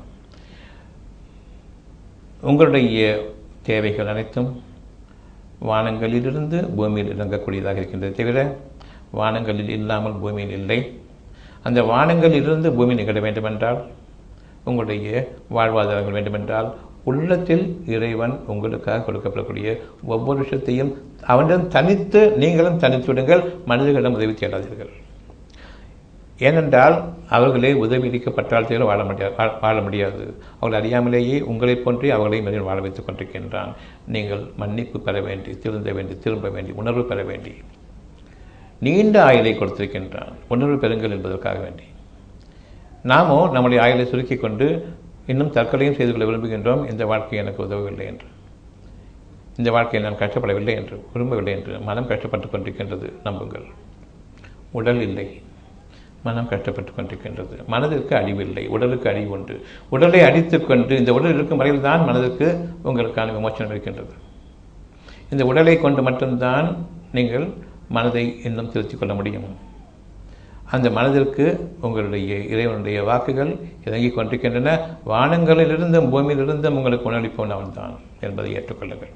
உங்களுடைய தேவைகள் அனைத்தும் வானங்களிலிருந்து பூமியில் இறங்கக்கூடியதாக இருக்கின்றது தவிர வானங்களில் இல்லாமல் பூமியில் இல்லை அந்த வானங்களிலிருந்து பூமி நிகழ வேண்டுமென்றால் உங்களுடைய வாழ்வாதாரங்கள் வேண்டுமென்றால் உள்ளத்தில் இறைவன் உங்களுக்காக கொடுக்கப்படக்கூடிய ஒவ்வொரு விஷயத்தையும் அவனிடம் தனித்து நீங்களும் தனித்து விடுங்கள் மனிதர்களிடம் உதவி தேடாதீர்கள் ஏனென்றால் அவர்களே உதவி அளிக்கப்பட்டால் தவிர வாழ முடியாது வாழ முடியாது அவர்கள் அறியாமலேயே உங்களைப் போன்றே அவர்களை மனிதன் வாழ வைத்துக் கொண்டிருக்கின்றான் நீங்கள் மன்னிப்பு பெற வேண்டி திருந்த வேண்டி திரும்ப வேண்டி உணர்வு பெற வேண்டி நீண்ட ஆயுளை கொடுத்திருக்கின்றான் உணர்வு பெறுங்கள் என்பதற்காக வேண்டி நாமோ நம்முடைய ஆயுளை சுருக்கிக் கொண்டு இன்னும் தற்கொலையும் செய்து கொள்ள விரும்புகின்றோம் இந்த வாழ்க்கை எனக்கு உதவவில்லை என்று இந்த வாழ்க்கையை நான் கஷ்டப்படவில்லை என்று விரும்பவில்லை என்று மனம் கஷ்டப்பட்டு கொண்டிருக்கின்றது நம்புங்கள் உடல் இல்லை மனம் கஷ்டப்பட்டு கொண்டிருக்கின்றது மனதிற்கு அழிவில்லை உடலுக்கு அழிவு உண்டு உடலை அடித்துக்கொண்டு இந்த உடல் இருக்கும் வரையில் தான் மனதிற்கு உங்களுக்கான விமோச்சனம் இருக்கின்றது இந்த உடலை கொண்டு மட்டும்தான் நீங்கள் மனதை இன்னும் திருத்திக் கொள்ள முடியும் அந்த மனதிற்கு உங்களுடைய இறைவனுடைய வாக்குகள் இறங்கிக் கொண்டிருக்கின்றன வானங்களிலிருந்தும் பூமியிலிருந்தும் உங்களுக்கு உணர்ளிப்பவன் அவன்தான் என்பதை ஏற்றுக்கொள்ளுங்கள்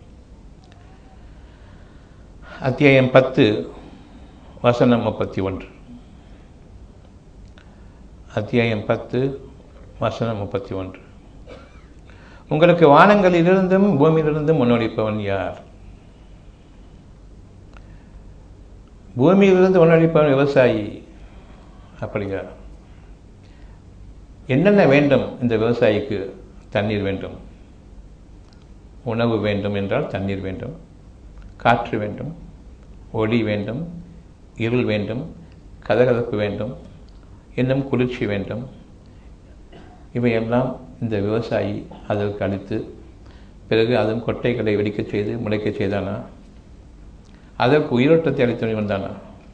அத்தியாயம் பத்து வசனம் முப்பத்தி ஒன்று அத்தியாயம் பத்து வசனம் முப்பத்தி ஒன்று உங்களுக்கு வானங்களிலிருந்தும் பூமியிலிருந்தும் முன்னொழிப்பவன் யார் பூமியிலிருந்து முன்னொழிப்பவன் விவசாயி அப்படியா என்னென்ன வேண்டும் இந்த விவசாயிக்கு தண்ணீர் வேண்டும் உணவு வேண்டும் என்றால் தண்ணீர் வேண்டும் காற்று வேண்டும் ஒளி வேண்டும் இருள் வேண்டும் கதகதப்பு வேண்டும் இன்னும் குளிர்ச்சி வேண்டும் இவையெல்லாம் இந்த விவசாயி அதற்கு அளித்து பிறகு அதன் கொட்டைகளை வெடிக்கச் செய்து முளைக்கச் செய்தானா அதற்கு உயிரோட்டத்தை அளித்தவன் வந்தானா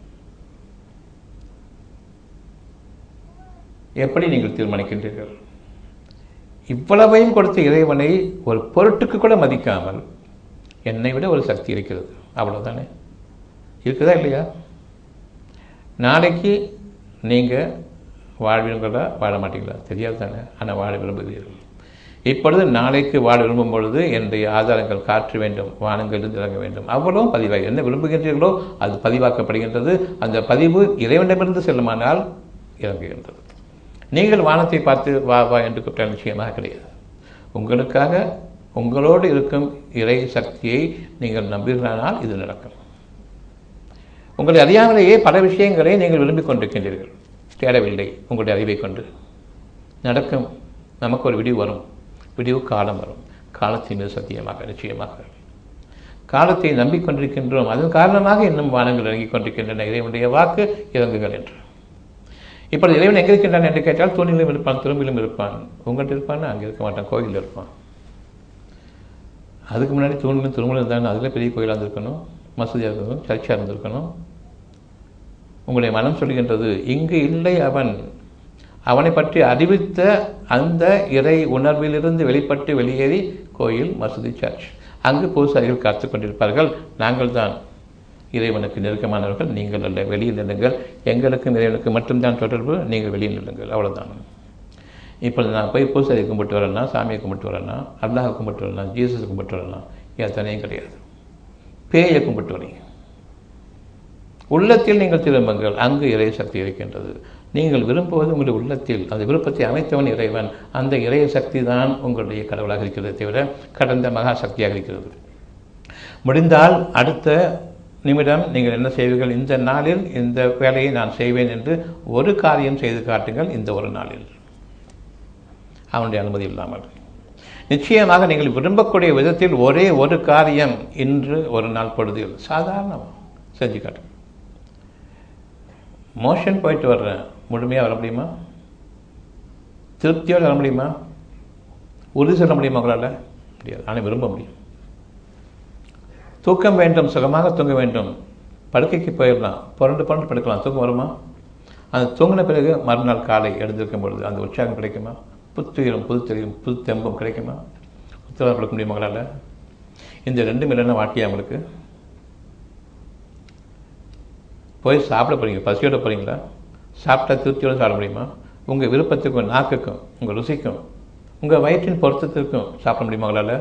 எப்படி நீங்கள் தீர்மானிக்கின்றீர்கள் இவ்வளவையும் கொடுத்த இறைவனை ஒரு பொருட்டுக்கு கூட மதிக்காமல் என்னை விட ஒரு சக்தி இருக்கிறது அவ்வளோதானே இருக்குதா இல்லையா நாளைக்கு நீங்கள் வாழ்வீங்களா வாழ மாட்டீங்களா தெரியாது தானே ஆனால் வாழ விரும்புகிறீர்கள் இப்பொழுது நாளைக்கு வாழ விரும்பும் பொழுது என்னுடைய ஆதாரங்கள் காற்று வேண்டும் வானங்களிலிருந்து இறங்க வேண்டும் அவ்வளவும் பதிவாகி என்ன விரும்புகின்றீர்களோ அது பதிவாக்கப்படுகின்றது அந்த பதிவு இறைவனிடமிருந்து செல்லுமானால் இறங்குகின்றது நீங்கள் வானத்தை பார்த்து வா வா என்று கூப்பிட்டால் நிச்சயமாக கிடையாது உங்களுக்காக உங்களோடு இருக்கும் இறை சக்தியை நீங்கள் நம்புகிறானால் இது நடக்கும் உங்களை அறியாமலேயே பல விஷயங்களை நீங்கள் விரும்பிக் கொண்டிருக்கின்றீர்கள் தேடவில்லை உங்களுடைய அறிவை கொண்டு நடக்கும் நமக்கு ஒரு விடிவு வரும் விடிவு காலம் வரும் காலத்தின் மீது சத்தியமாக நிச்சயமாக காலத்தை நம்பிக்கொண்டிருக்கின்றோம் அதன் காரணமாக இன்னும் வானங்கள் இறங்கிக் கொண்டிருக்கின்றன இறைவனுடைய வாக்கு இறங்குகள் என்று இப்பொழுது இறைவன் எங்கே இருக்கின்றான் என்று கேட்டால் தூணிலும் இருப்பான் திரும்பிலும் இருப்பான் உங்கள்கிட்ட இருப்பான் அங்கே இருக்க மாட்டான் கோயிலில் இருப்பான் அதுக்கு முன்னாடி தூணிலும் திருமணம் இருந்தாலும் அதில் பெரிய கோயிலாக இருந்திருக்கணும் மசூதியாக இருந்திருக்கணும் சர்ச்சாக இருந்திருக்கணும் உங்களுடைய மனம் சொல்கின்றது இங்கு இல்லை அவன் அவனை பற்றி அறிவித்த அந்த இறை உணர்விலிருந்து வெளிப்பட்டு வெளியேறி கோயில் மசூதி சர்ச் அங்கு பூசாரிகள் காத்து கொண்டிருப்பார்கள் நாங்கள் தான் இறைவனுக்கு நெருக்கமானவர்கள் நீங்கள் அல்ல வெளியில் நில்லுங்கள் எங்களுக்கும் இறைவனுக்கு மட்டும்தான் தொடர்பு நீங்கள் வெளியில் நில்லுங்கள் அவ்வளோதான் இப்போ நான் போய் பூசாரி கும்பிட்டு வரேன்னா சாமியை கும்பிட்டு வரேன்னா அல்லாஹ் கும்பிட்டு வரலாம் ஜீசஸ் கும்பிட்டு வரலாம் எத்தனையும் கிடையாது பேயை கும்பிட்டு வரீங்க உள்ளத்தில் நீங்கள் திரும்புங்கள் அங்கு இறை சக்தி இருக்கின்றது நீங்கள் விரும்புவது உங்களுடைய உள்ளத்தில் அந்த விருப்பத்தை அமைத்தவன் இறைவன் அந்த இறைய சக்தி தான் உங்களுடைய கடவுளாக இருக்கிறது தவிர கடந்த மகா சக்தியாக இருக்கிறது முடிந்தால் அடுத்த நிமிடம் நீங்கள் என்ன செய்வீர்கள் இந்த நாளில் இந்த வேலையை நான் செய்வேன் என்று ஒரு காரியம் செய்து காட்டுங்கள் இந்த ஒரு நாளில் அவனுடைய அனுமதி இல்லாமல் நிச்சயமாக நீங்கள் விரும்பக்கூடிய விதத்தில் ஒரே ஒரு காரியம் இன்று ஒரு நாள் பொழுதில் சாதாரணமாக செஞ்சு காட்டுங்க மோஷன் போயிட்டு வர்றேன் முழுமையாக வர முடியுமா திருப்தியோடு வர முடியுமா உறுதி சொல்ல முடியுமா உங்களால் முடியாது ஆனால் விரும்ப முடியும் தூக்கம் வேண்டும் சுகமாக தூங்க வேண்டும் படுக்கைக்கு போயிடலாம் புரண்டு புரண்டு படுக்கலாம் தூக்கம் வருமா அந்த தூங்கின பிறகு மறுநாள் காலை எழுந்திருக்கும் பொழுது அந்த உற்சாகம் கிடைக்குமா புத்துயிரும் புதுத்தெளியும் புது தெம்பும் கிடைக்குமா உத்தரவாதம் கொடுக்க முடியுமா உங்களால் இந்த ரெண்டு மில்லியன வாழ்க்கையா உங்களுக்கு போய் சாப்பிட போகிறீங்க பசியோட போகிறீங்களா சாப்பிட்டா திருப்தியோடு சாப்பிட முடியுமா உங்கள் விருப்பத்துக்கும் நாக்குக்கும் உங்கள் ருசிக்கும் உங்கள் வயிற்றின் பொருத்தத்திற்கும் சாப்பிட முடியுமா உங்களால்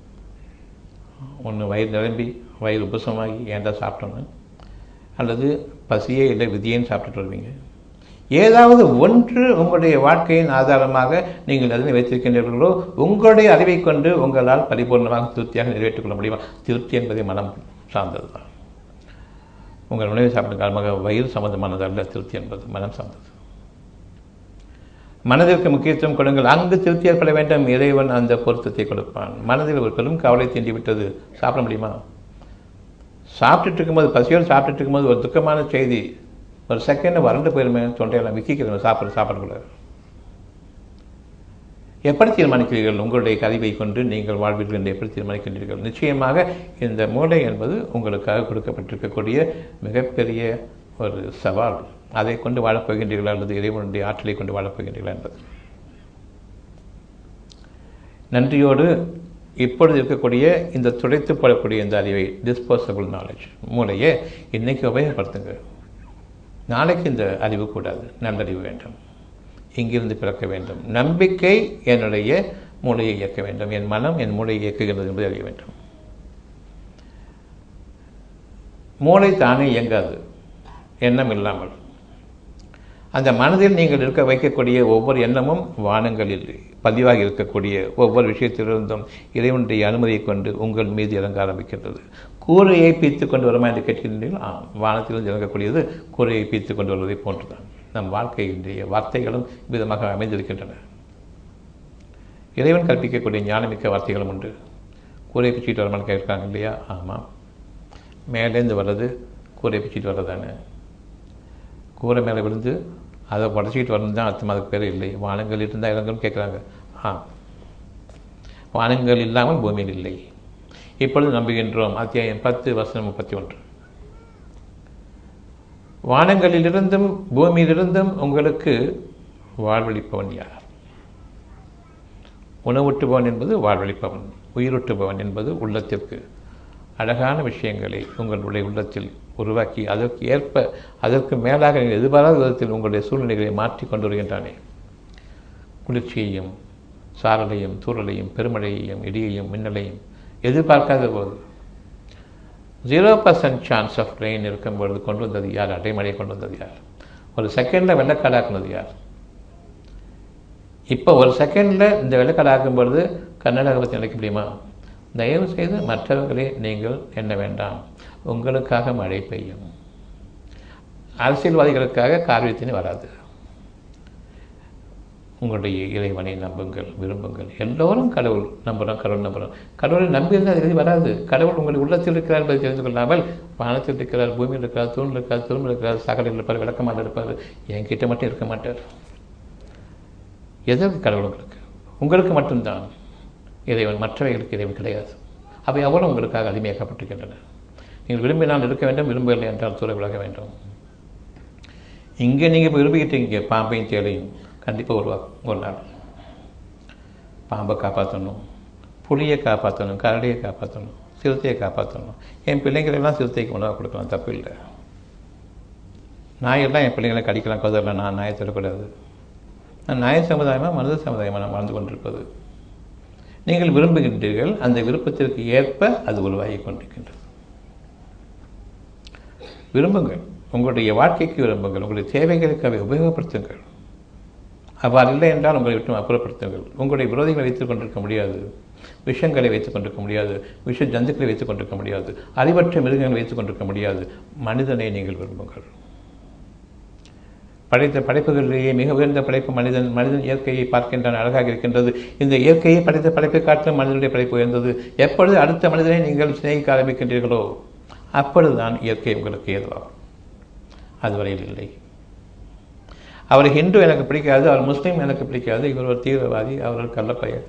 ஒன்று வயிறு நிரம்பி வயிறு உபசமாகி ஏன்டா சாப்பிட்டோன்னு அல்லது பசியே இல்லை விதியேன்னு சாப்பிட்டுட்டு வருவீங்க ஏதாவது ஒன்று உங்களுடைய வாழ்க்கையின் ஆதாரமாக நீங்கள் அதனை வைத்திருக்கின்றீர்களோ உங்களுடைய அறிவை கொண்டு உங்களால் பரிபூர்ணமாக திருப்தியாக நிறைவேற்றிக் கொள்ள முடியுமா திருப்தி என்பதை மனம் சார்ந்தது தான் உங்கள் உணவை சாப்பிடும் காரணமாக வயிறு சம்பந்தமானது அல்ல திருப்தி என்பது மனம் சார்ந்தது மனதிற்கு முக்கியத்துவம் கொடுங்கள் அங்கு திருப்தி ஏற்பட வேண்டும் இறைவன் அந்த பொருத்தத்தை கொடுப்பான் மனதில் ஒரு பெரும் கவலை தீண்டி விட்டது சாப்பிட முடியுமா சாப்பிட்டுட்டு இருக்கும்போது பசியோடு சாப்பிட்டுட்டு இருக்கும்போது ஒரு துக்கமான செய்தி ஒரு செகண்ட் வறண்டு போயிருமே தொண்டையெல்லாம் விக்கிக்கிறோம் சாப்பிட சாப்பிடக்கூடாது எப்படி தீர்மானிக்கிறீர்கள் உங்களுடைய கருவை கொண்டு நீங்கள் வாழ்வீர்கள் என்று எப்படி தீர்மானிக்கின்றீர்கள் நிச்சயமாக இந்த மூளை என்பது உங்களுக்காக கொடுக்கப்பட்டிருக்கக்கூடிய மிகப்பெரிய ஒரு சவால் அதை கொண்டு வாழப்போகின்றீர்களா அல்லது இறைவனுடைய ஆற்றலை கொண்டு வாழப்போகின்றீர்களா என்பது நன்றியோடு இப்பொழுது இருக்கக்கூடிய இந்த துடைத்து போடக்கூடிய இந்த அறிவை டிஸ்போசபிள் நாலேஜ் மூளையை இன்னைக்கு உபயோகப்படுத்துங்க நாளைக்கு இந்த அறிவு கூடாது நல்லறிவு வேண்டும் இங்கிருந்து பிறக்க வேண்டும் நம்பிக்கை என்னுடைய மூளையை இயக்க வேண்டும் என் மனம் என் மூளையை இயக்குகிறது என்பதை அறிய வேண்டும் மூளை தானே இயங்காது எண்ணம் இல்லாமல் அந்த மனதில் நீங்கள் இருக்க வைக்கக்கூடிய ஒவ்வொரு எண்ணமும் வானங்களில் பதிவாகி இருக்கக்கூடிய ஒவ்வொரு விஷயத்திலிருந்தும் இறைவனுடைய அனுமதியை கொண்டு உங்கள் மீது இறங்க ஆரம்பிக்கின்றது கூரையை பீத்து கொண்டு வருமா என்று கேட்கின்றீர்கள் ஆம் வானத்திலிருந்து இறங்கக்கூடியது கூரையை பீத்து கொண்டு வருவதை போன்றுதான் நம் வாழ்க்கையினுடைய வார்த்தைகளும் விதமாக அமைந்திருக்கின்றன இறைவன் கற்பிக்கக்கூடிய ஞானமிக்க வார்த்தைகளும் உண்டு கூரை பிச்சுட்டு வரமான்னு கேட்குறாங்க இல்லையா ஆமாம் மேலேருந்து வர்றது கூரை பிச்சுட்டு வர்றதானே கூரை மேலே விழுந்து அதை உடச்சிக்கிட்டு வரணும் தான் அர்த்தம் அதுக்கு பேர் இல்லை வானங்கள் இருந்தால் இறங்கன்னு கேட்குறாங்க ஆ வானங்கள் இல்லாமல் பூமியில் இல்லை இப்பொழுது நம்புகின்றோம் அத்தியாயம் பத்து வசனம் முப்பத்தி ஒன்று வானங்களிலிருந்தும் பூமியிலிருந்தும் உங்களுக்கு வாழ்வளிப்பவன் யார் உணவூட்டுபவன் என்பது வாழ்வளிப்பவன் உயிரூட்டுபவன் என்பது உள்ளத்திற்கு அழகான விஷயங்களை உங்களுடைய உள்ளத்தில் உருவாக்கி அதற்கு ஏற்ப அதற்கு மேலாக நீங்கள் எதிர்பாராத விதத்தில் உங்களுடைய சூழ்நிலைகளை மாற்றி கொண்டு வருகின்றானே குளிர்ச்சியையும் சாரலையும் தூரலையும் பெருமழையையும் இடியையும் மின்னலையும் எதிர்பார்க்காத போது zero percent chance of rain இருக்கும் பொழுது கொண்டு வந்தது யார் அடைமழையை கொண்டு வந்தது யார் ஒரு செகண்டில் வெள்ளக்காடாக்குனது யார் இப்போ ஒரு செகண்டில் இந்த வெள்ளக்காடாக்கும் பொழுது கர்நாடகா பற்றி நினைக்க முடியுமா தயவு செய்து மற்றவர்களே நீங்கள் எண்ண வேண்டாம் உங்களுக்காக மழை பெய்யும் அரசியல்வாதிகளுக்காக கார்வியத்தினி வராது உங்களுடைய இறைவனை நம்புங்கள் விரும்புங்கள் எல்லோரும் கடவுள் நம்புகிறோம் கடவுள் நம்புகிறோம் கடவுளை நம்பியிருந்தால் அது வராது கடவுள் உங்களுடைய உள்ளத்தில் இருக்கிறார் என்பதை தெரிந்து கொள்ளாமல் வானத்தில் இருக்கிறார் பூமியில் இருக்கிறார் தூணில் இருக்கிறார் தூணில் இருக்கிறார் சகலில் இருப்பார் விளக்கமாக இருப்பார் என்கிட்ட மட்டும் இருக்க மாட்டார் எதற்கு கடவுள் உங்களுக்கு உங்களுக்கு மட்டும்தான் இறைவன் மற்றவைகளுக்கு இறைவன் கிடையாது அவை அவ்வளவு உங்களுக்காக அடிமையாக்கப்பட்டிருக்கின்றன நீங்கள் விரும்பினால் இருக்க வேண்டும் விரும்பவில்லை என்றால் தூர விலக வேண்டும் இங்கே நீங்கள் இப்போ விரும்பிக்கிட்டீங்க பாம்பையும் தேலையும் கண்டிப்பாக உருவாக்கும் ஒரு நாள் பாம்பை காப்பாற்றணும் புளியை காப்பாற்றணும் கரடியை காப்பாற்றணும் சிறுத்தையை காப்பாற்றணும் என் பிள்ளைங்களெல்லாம் சிறுத்தைக்கு உணவாக கொடுக்கலாம் தப்பு இல்லை நாயெல்லாம் என் பிள்ளைங்களை கடிக்கலாம் கதறலாம் நான் நாயை தரக்கூடாது நான் நாய சமுதாயமாக மனித சமுதாயமாக நான் வாழ்ந்து கொண்டிருப்பது நீங்கள் விரும்புகின்றீர்கள் அந்த விருப்பத்திற்கு ஏற்ப அது உருவாகி கொண்டிருக்கின்றது விரும்புங்கள் உங்களுடைய வாழ்க்கைக்கு விரும்புங்கள் உங்களுடைய தேவைகளுக்கு அவை உபயோகப்படுத்துங்கள் அவ்வாறு இல்லை என்றால் உங்களை விட்டு அப்புறப்படுத்துங்கள் உங்களுடைய விரோதிகளை வைத்துக் கொண்டிருக்க முடியாது விஷங்களை வைத்துக் கொண்டிருக்க முடியாது விஷ ஜந்துக்களை வைத்துக் கொண்டிருக்க முடியாது அறிவற்ற மிருகங்களை வைத்துக் கொண்டிருக்க முடியாது மனிதனை நீங்கள் விரும்புங்கள் படைத்த படைப்புகளிலேயே மிக உயர்ந்த படைப்பு மனிதன் மனிதன் இயற்கையை பார்க்கின்றான் அழகாக இருக்கின்றது இந்த இயற்கையை படைத்த படைப்பை காட்டிலும் மனிதனுடைய படைப்பு உயர்ந்தது எப்பொழுது அடுத்த மனிதனை நீங்கள் சிநேகிக்க ஆரம்பிக்கின்றீர்களோ அப்பொழுதுதான் இயற்கை உங்களுக்கு ஏதுவாகும் அதுவரையில் இல்லை அவர் ஹிந்து எனக்கு பிடிக்காது அவர் முஸ்லீம் எனக்கு பிடிக்காது இவர் ஒரு தீவிரவாதி அவர் ஒரு கள்ளப்பையன்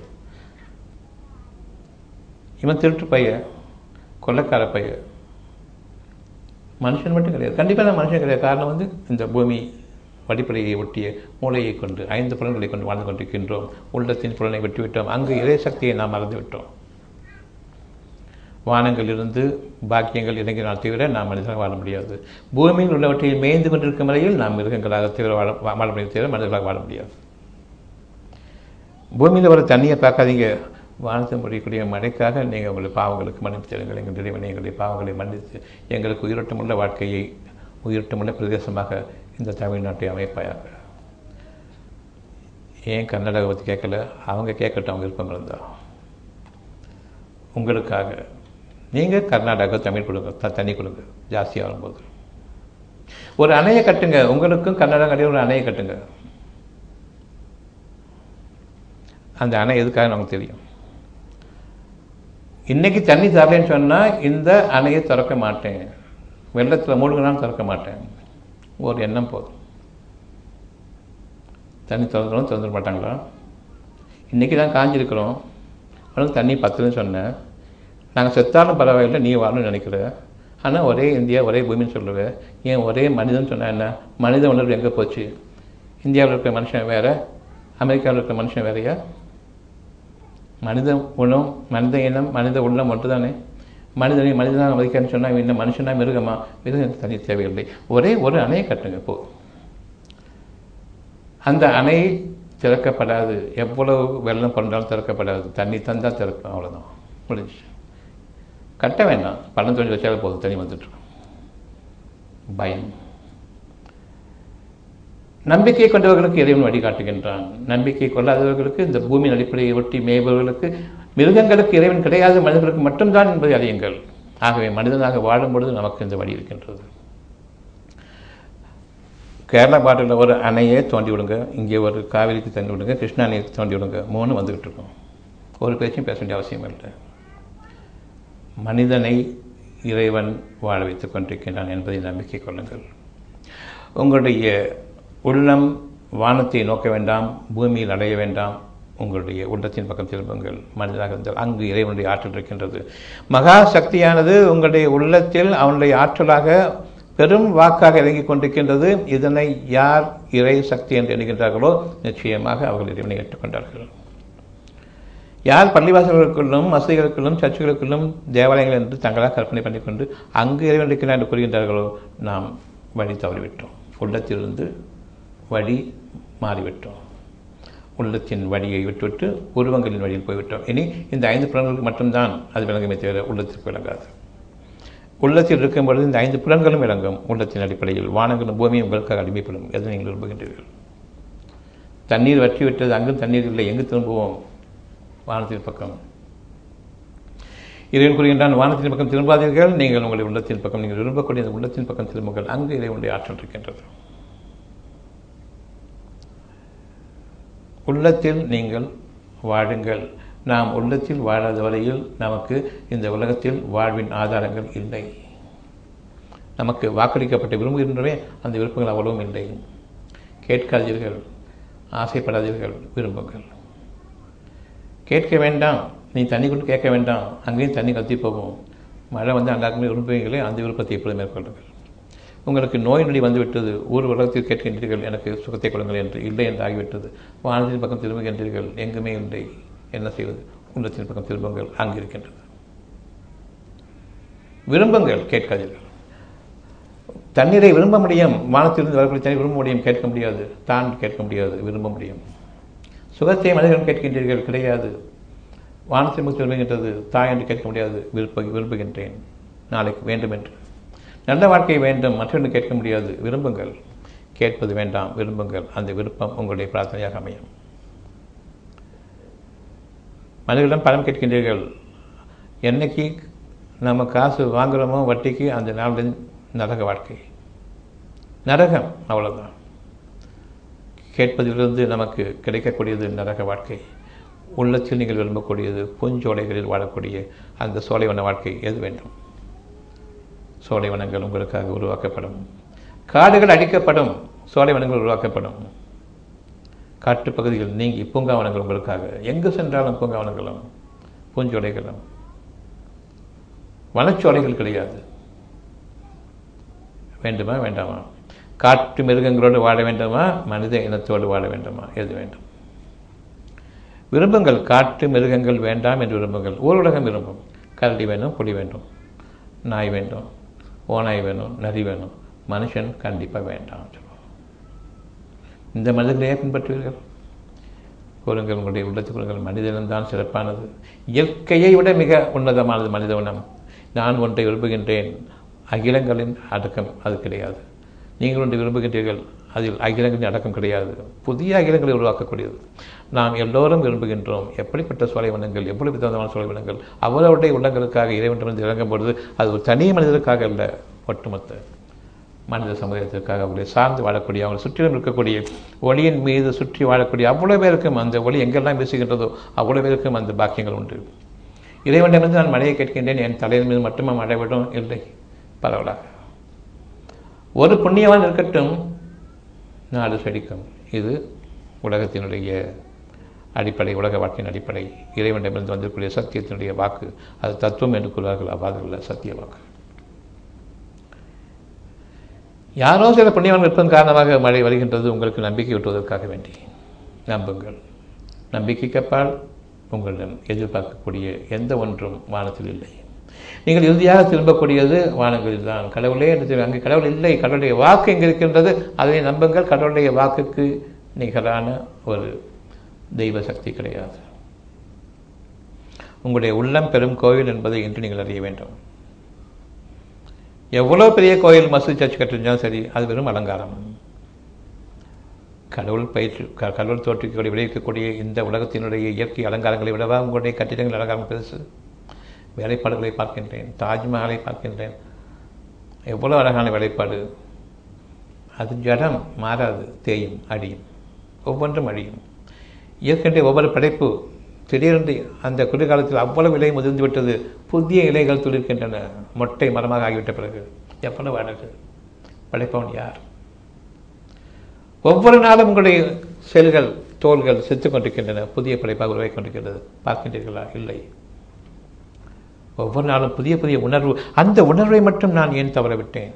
இவன் திருட்டு பையன் கொள்ளக்கார பையன் மனுஷன் மட்டும் கிடையாது கண்டிப்பாக நான் மனுஷன் கிடையாது காரணம் வந்து இந்த பூமி வடிப்படையை ஒட்டிய மூளையை கொண்டு ஐந்து புலன்களை கொண்டு வாழ்ந்து கொண்டிருக்கின்றோம் உள்ளத்தின் புலனை விட்டுவிட்டோம் அங்கு இறை சக்தியை நாம் மறந்து விட்டோம் வானங்களிலிருந்து பாக்கியங்கள் இறங்கினால் தவிர நாம் மனிதர்களாக வாழ முடியாது பூமியில் உள்ளவற்றை மேய்ந்து கொண்டிருக்கும் வரையில் நாம் மிருகங்களாக தவிர வாழ வாழ முடியும் தவிர மனிதர்களாக வாழ முடியாது பூமியில் வர தண்ணியை பார்க்காதீங்க வானத்தில் முடியக்கூடிய மழைக்காக நீங்கள் உங்களுடைய பாவங்களுக்கு மன்னிப்பு தருங்கள் எங்கள் இறைவனை எங்களுடைய பாவங்களை மன்னித்து எங்களுக்கு உயிரோட்டமுள்ள வாழ்க்கையை உயிரோட்டமுள்ள பிரதேசமாக இந்த தமிழ்நாட்டை அமைப்பாயாக ஏன் கர்நாடகா பற்றி கேட்கல அவங்க கேட்கட்டும் அவங்க விருப்பம் இருந்தால் உங்களுக்காக நீங்கள் கர்நாடகா தமிழ் கொடுங்க த தண்ணி கொடுங்க ஜாஸ்தியாக வரும்போது ஒரு அணையை கட்டுங்க உங்களுக்கும் கர்நாடகா ஒரு அணையை கட்டுங்க அந்த அணை எதுக்காக நமக்கு தெரியும் இன்னைக்கு தண்ணி தரலன்னு சொன்னால் இந்த அணையை திறக்க மாட்டேன் வெள்ளத்தில் மூழ்கினாலும் திறக்க மாட்டேன் ஒரு எண்ணம் போதும் தண்ணி திறந்துடும் திறந்துட மாட்டாங்களா இன்றைக்கி தான் காஞ்சிருக்கிறோம் அவனுக்கு தண்ணி பத்துன்னு சொன்னேன் நாங்கள் செத்தாலும் பரவாயில்லை நீ வாழணும்னு நினைக்கிற ஆனால் ஒரே இந்தியா ஒரே பூமின்னு சொல்லுவேன் ஏன் ஒரே மனிதன் சொன்னால் என்ன மனித உணர்வு எங்கே போச்சு இந்தியாவில் இருக்கிற மனுஷன் வேறு அமெரிக்காவில் இருக்கிற மனுஷன் வேறையா மனித குணம் மனித இனம் மனித உள்ளம் ஒன்று தானே மனிதனை மனிதனாக மதிக்கன்னு சொன்னால் இன்னும் மனுஷனா மிருகமா மிருகம் தனி தேவையில்லை ஒரே ஒரு அணையை கட்டுங்க போ அந்த அணை திறக்கப்படாது எவ்வளவு வெள்ளம் பண்ணாலும் திறக்கப்படாது தண்ணி தந்தால் திறக்கும் அவ்வளோதான் முடிஞ்சு கட்ட வேண்டாம் பணம் தொழில் வச்சாலும் போதும் தண்ணி வந்துட்டு பயம் நம்பிக்கை கொண்டவர்களுக்கு இறைவன் வழிகாட்டுகின்றான் நம்பிக்கை கொள்ளாதவர்களுக்கு இந்த பூமியின் அடிப்படையை ஒட்டி மேய்பவர்களுக்கு மிருகங்களுக்கு இறைவன் கிடையாது மனிதர்களுக்கு மட்டும்தான் என்பதை அறியுங்கள் ஆகவே மனிதனாக வாழும் பொழுது நமக்கு இந்த வழி இருக்கின்றது கேரளா பாட்டில் ஒரு அணையை தோண்டி விடுங்க இங்கே ஒரு காவிரிக்கு தண்ணி விடுங்க கிருஷ்ணா அணைக்கு தோண்டி விடுங்க மூணு வந்துக்கிட்டு இருக்கோம் ஒரு பேச்சும் பேச வேண்டிய அவசியம் இல்லை மனிதனை இறைவன் வாழ வைத்துக் கொண்டிருக்கின்றான் என்பதை நம்பிக்கை கொள்ளுங்கள் உங்களுடைய உள்ளம் வானத்தை நோக்க வேண்டாம் பூமியில் அடைய வேண்டாம் உங்களுடைய உள்ளத்தின் பக்கம் திரும்புங்கள் மனிதனாக இருந்தால் அங்கு இறைவனுடைய ஆற்றல் இருக்கின்றது மகா சக்தியானது உங்களுடைய உள்ளத்தில் அவனுடைய ஆற்றலாக பெரும் வாக்காக இறங்கிக் கொண்டிருக்கின்றது இதனை யார் இறை சக்தி என்று எண்ணுகின்றார்களோ நிச்சயமாக அவர்கள் இறைவனை ஏற்றுக்கொண்டார்கள் யார் பள்ளிவாசல்களுக்குள்ளும் மசதிகளுக்குள்ளும் சர்ச்சுகளுக்குள்ளும் தேவாலயங்கள் என்று தங்களாக கற்பனை பண்ணிக்கொண்டு அங்கு இறைவன் இருக்கிறார் என்று கூறுகின்றார்களோ நாம் வழி தவறிவிட்டோம் உள்ளத்திலிருந்து வழி மாறிவிட்டோம் உள்ளத்தின் வழியை விட்டுவிட்டு உருவங்களின் வழியில் போய்விட்டோம் இனி இந்த ஐந்து புலன்களுக்கு மட்டும்தான் அது விளங்குமே தவிர உள்ளத்திற்கு விளங்காது உள்ளத்தில் இருக்கும் பொழுது இந்த ஐந்து புலன்களும் விளங்கும் உள்ளத்தின் அடிப்படையில் வானங்களும் பூமியும் உங்களுக்காக அடிமைப்படும் எதை நீங்கள் விரும்புகின்றீர்கள் தண்ணீர் வற்றி விட்டது அங்கும் தண்ணீர் இல்லை எங்கு திரும்புவோம் வானத்தின் பக்கம் இறைவன் கூறுகின்றான் வானத்தின் பக்கம் திரும்பாதீர்கள் நீங்கள் உங்களுடைய உள்ளத்தின் பக்கம் நீங்கள் விரும்பக்கூடிய இந்த உள்ளத்தின் பக்கம் திரும்புங்கள் அங்கு இறைவனுடைய ஆற்றல் இருக்கின்றது உள்ளத்தில் நீங்கள் வாழுங்கள் நாம் உள்ளத்தில் வாழாத வரையில் நமக்கு இந்த உலகத்தில் வாழ்வின் ஆதாரங்கள் இல்லை நமக்கு வாக்களிக்கப்பட்ட விரும்புகின்றவே அந்த விருப்பங்கள் அவ்வளவும் இல்லை கேட்காதீர்கள் ஆசைப்படாதீர்கள் விரும்புங்கள் கேட்க வேண்டாம் நீ தண்ணி கொண்டு கேட்க வேண்டாம் அங்கேயும் தண்ணி கத்தி போகும் மழை வந்து அங்காக்குமே விரும்புவீங்களே அந்த விருப்பத்தை எப்பொழுது மேற்கொள்ளுங்கள் உங்களுக்கு நோய் நொடி வந்துவிட்டது ஊர் உலகத்தில் கேட்கின்றீர்கள் எனக்கு சுகத்தை கொடுங்கள் என்று இல்லை என்று ஆகிவிட்டது வானத்தின் பக்கம் திரும்புகின்றீர்கள் எங்குமே இல்லை என்ன செய்வது உள்ளத்தின் பக்கம் திரும்புங்கள் அங்கு இருக்கின்றது விரும்புங்கள் கேட்காதீர்கள் தண்ணீரை விரும்ப முடியும் வானத்திலிருந்து வரக்கூடிய தண்ணீர் விரும்ப முடியும் கேட்க முடியாது தான் கேட்க முடியாது விரும்ப முடியும் சுகத்தை மனிதர்கள் கேட்கின்றீர்கள் கிடையாது வானத்தின் பக்கம் திரும்புகின்றது தாய் என்று கேட்க முடியாது விருப்ப விரும்புகின்றேன் நாளைக்கு வேண்டும் என்று நல்ல வாழ்க்கை வேண்டும் மற்றொன்று கேட்க முடியாது விரும்புங்கள் கேட்பது வேண்டாம் விரும்புங்கள் அந்த விருப்பம் உங்களுடைய பிரார்த்தனையாக அமையும் மனிதர்களிடம் பணம் கேட்கின்றீர்கள் என்னைக்கு நம்ம காசு வாங்குகிறோமோ வட்டிக்கு அந்த நாளில் நரக வாழ்க்கை நரகம் அவ்வளோதான் கேட்பதிலிருந்து நமக்கு கிடைக்கக்கூடியது நரக வாழ்க்கை உள்ளத்தில் நீங்கள் விரும்பக்கூடியது பூஞ்சோலைகளில் வாழக்கூடிய அந்த சோலைவன வாழ்க்கை எது வேண்டும் சோலைவனங்கள் உங்களுக்காக உருவாக்கப்படும் காடுகள் அடிக்கப்படும் சோலைவனங்கள் உருவாக்கப்படும் காட்டுப்பகுதிகள் நீங்கி பூங்காவனங்கள் உங்களுக்காக எங்கு சென்றாலும் பூங்காவனங்களும் பூஞ்சோலைகளும் வனச்சோலைகள் கிடையாது வேண்டுமா வேண்டாமா காட்டு மிருகங்களோடு வாழ வேண்டுமா மனித இனத்தோடு வாழ வேண்டுமா எது வேண்டும் விரும்புங்கள் காட்டு மிருகங்கள் வேண்டாம் என்று விரும்புங்கள் ஊர் உலகம் விரும்பும் கரடி வேணும் புலி வேண்டும் நாய் வேண்டும் ஓநாய் வேணும் நரி வேணும் மனுஷன் கண்டிப்பாக வேண்டாம் சொல்லுவோம் இந்த மனிதர்களையே பின்பற்றுவீர்கள் கூறுங்கள் உங்களுடைய உள்ளத்துக் கூறுங்கள் மனிதனம்தான் சிறப்பானது இயற்கையை விட மிக உன்னதமானது மனித உணம் நான் ஒன்றை விரும்புகின்றேன் அகிலங்களின் அடக்கம் அது கிடையாது நீங்கள் ஒன்றை விரும்புகின்றீர்கள் அதில் அகிலங்களின் அடக்கம் கிடையாது புதிய அகிலங்களை உருவாக்கக்கூடியது நாம் எல்லோரும் விரும்புகின்றோம் எப்படிப்பட்ட சோலைவனங்கள் எப்படி விதமான சோலைவனங்கள் அவரவருடைய உள்ளங்களுக்காக இறைவன் இறங்கும் பொழுது அது ஒரு தனி மனிதருக்காக அல்ல ஒட்டுமொத்த மனித சமுதாயத்திற்காக அவர்களை சார்ந்து வாழக்கூடிய அவங்களை சுற்றிலும் இருக்கக்கூடிய ஒளியின் மீது சுற்றி வாழக்கூடிய அவ்வளோ பேருக்கும் அந்த ஒளி எங்கெல்லாம் வீசுகின்றதோ அவ்வளோ பேருக்கும் அந்த பாக்கியங்கள் உண்டு இறைவனிடமிருந்து நான் மழையை கேட்கின்றேன் என் தலையின் மீது மட்டுமே மழை விடும் இல்லை பரவலாக ஒரு புண்ணியவான் இருக்கட்டும் நாடு செழிக்கும் இது உலகத்தினுடைய அடிப்படை உலக வாழ்க்கையின் அடிப்படை இறைவனிடமிருந்து வந்திருக்கூடிய சத்தியத்தினுடைய வாக்கு அது தத்துவம் என்று கூறுவார்கள் அவ்வாறு அல்ல சத்திய வாக்கு யாரோ சில புண்ணியவான்கள் இருப்பதன் காரணமாக மழை வருகின்றது உங்களுக்கு நம்பிக்கை ஊட்டுவதற்காக வேண்டி நம்புங்கள் நம்பிக்கைக்கு அப்பால் உங்களிடம் எதிர்பார்க்கக்கூடிய எந்த ஒன்றும் வானத்தில் இல்லை நீங்கள் இறுதியாக திரும்பக்கூடியது வானங்களில் தான் கடவுளே என்று அங்கே கடவுள் இல்லை கடவுளுடைய வாக்கு எங்கே இருக்கின்றது அதை நம்புங்கள் கடவுளுடைய வாக்குக்கு நிகரான ஒரு தெய்வ சக்தி கிடையாது உங்களுடைய உள்ளம் பெரும் கோவில் என்பதை இன்று நீங்கள் அறிய வேண்டும் எவ்வளோ பெரிய கோயில் மசூதி சர்ச் கட்டிருந்தாலும் சரி அது வெறும் அலங்காரம் கடவுள் பயிற்சி க- கடவுள் தோற்றுக்கூடிய விளைவிக்கக்கூடிய இந்த உலகத்தினுடைய இயற்கை அலங்காரங்களை விடவா உங்களுடைய கட்டிடங்கள் அலங்காரம் பெருசு வேலைப்பாடுகளை பார்க்கின்றேன் தாஜ்மஹாலை பார்க்கின்றேன் எவ்வளோ அழகான வேலைப்பாடு அது ஜடம் மாறாது தேயும் அடியும் ஒவ்வொன்றும் அழியும் இயற்கையுடைய ஒவ்வொரு படைப்பு திடீரென்று அந்த குளிர்காலத்தில் அவ்வளவு இலை முதிர்ந்து விட்டது புதிய இலைகள் துளிர்க்கின்றன மொட்டை மரமாக ஆகிவிட்ட பிறகு எவ்வளவு அழகு படைப்பவன் யார் ஒவ்வொரு நாளும் உங்களுடைய செல்கள் தோள்கள் செத்துக் கொண்டிருக்கின்றன புதிய படைப்பாக உருவாகி கொண்டிருக்கிறது பார்க்கின்றீர்களா இல்லை ஒவ்வொரு நாளும் புதிய புதிய உணர்வு அந்த உணர்வை மட்டும் நான் ஏன் தவற விட்டேன்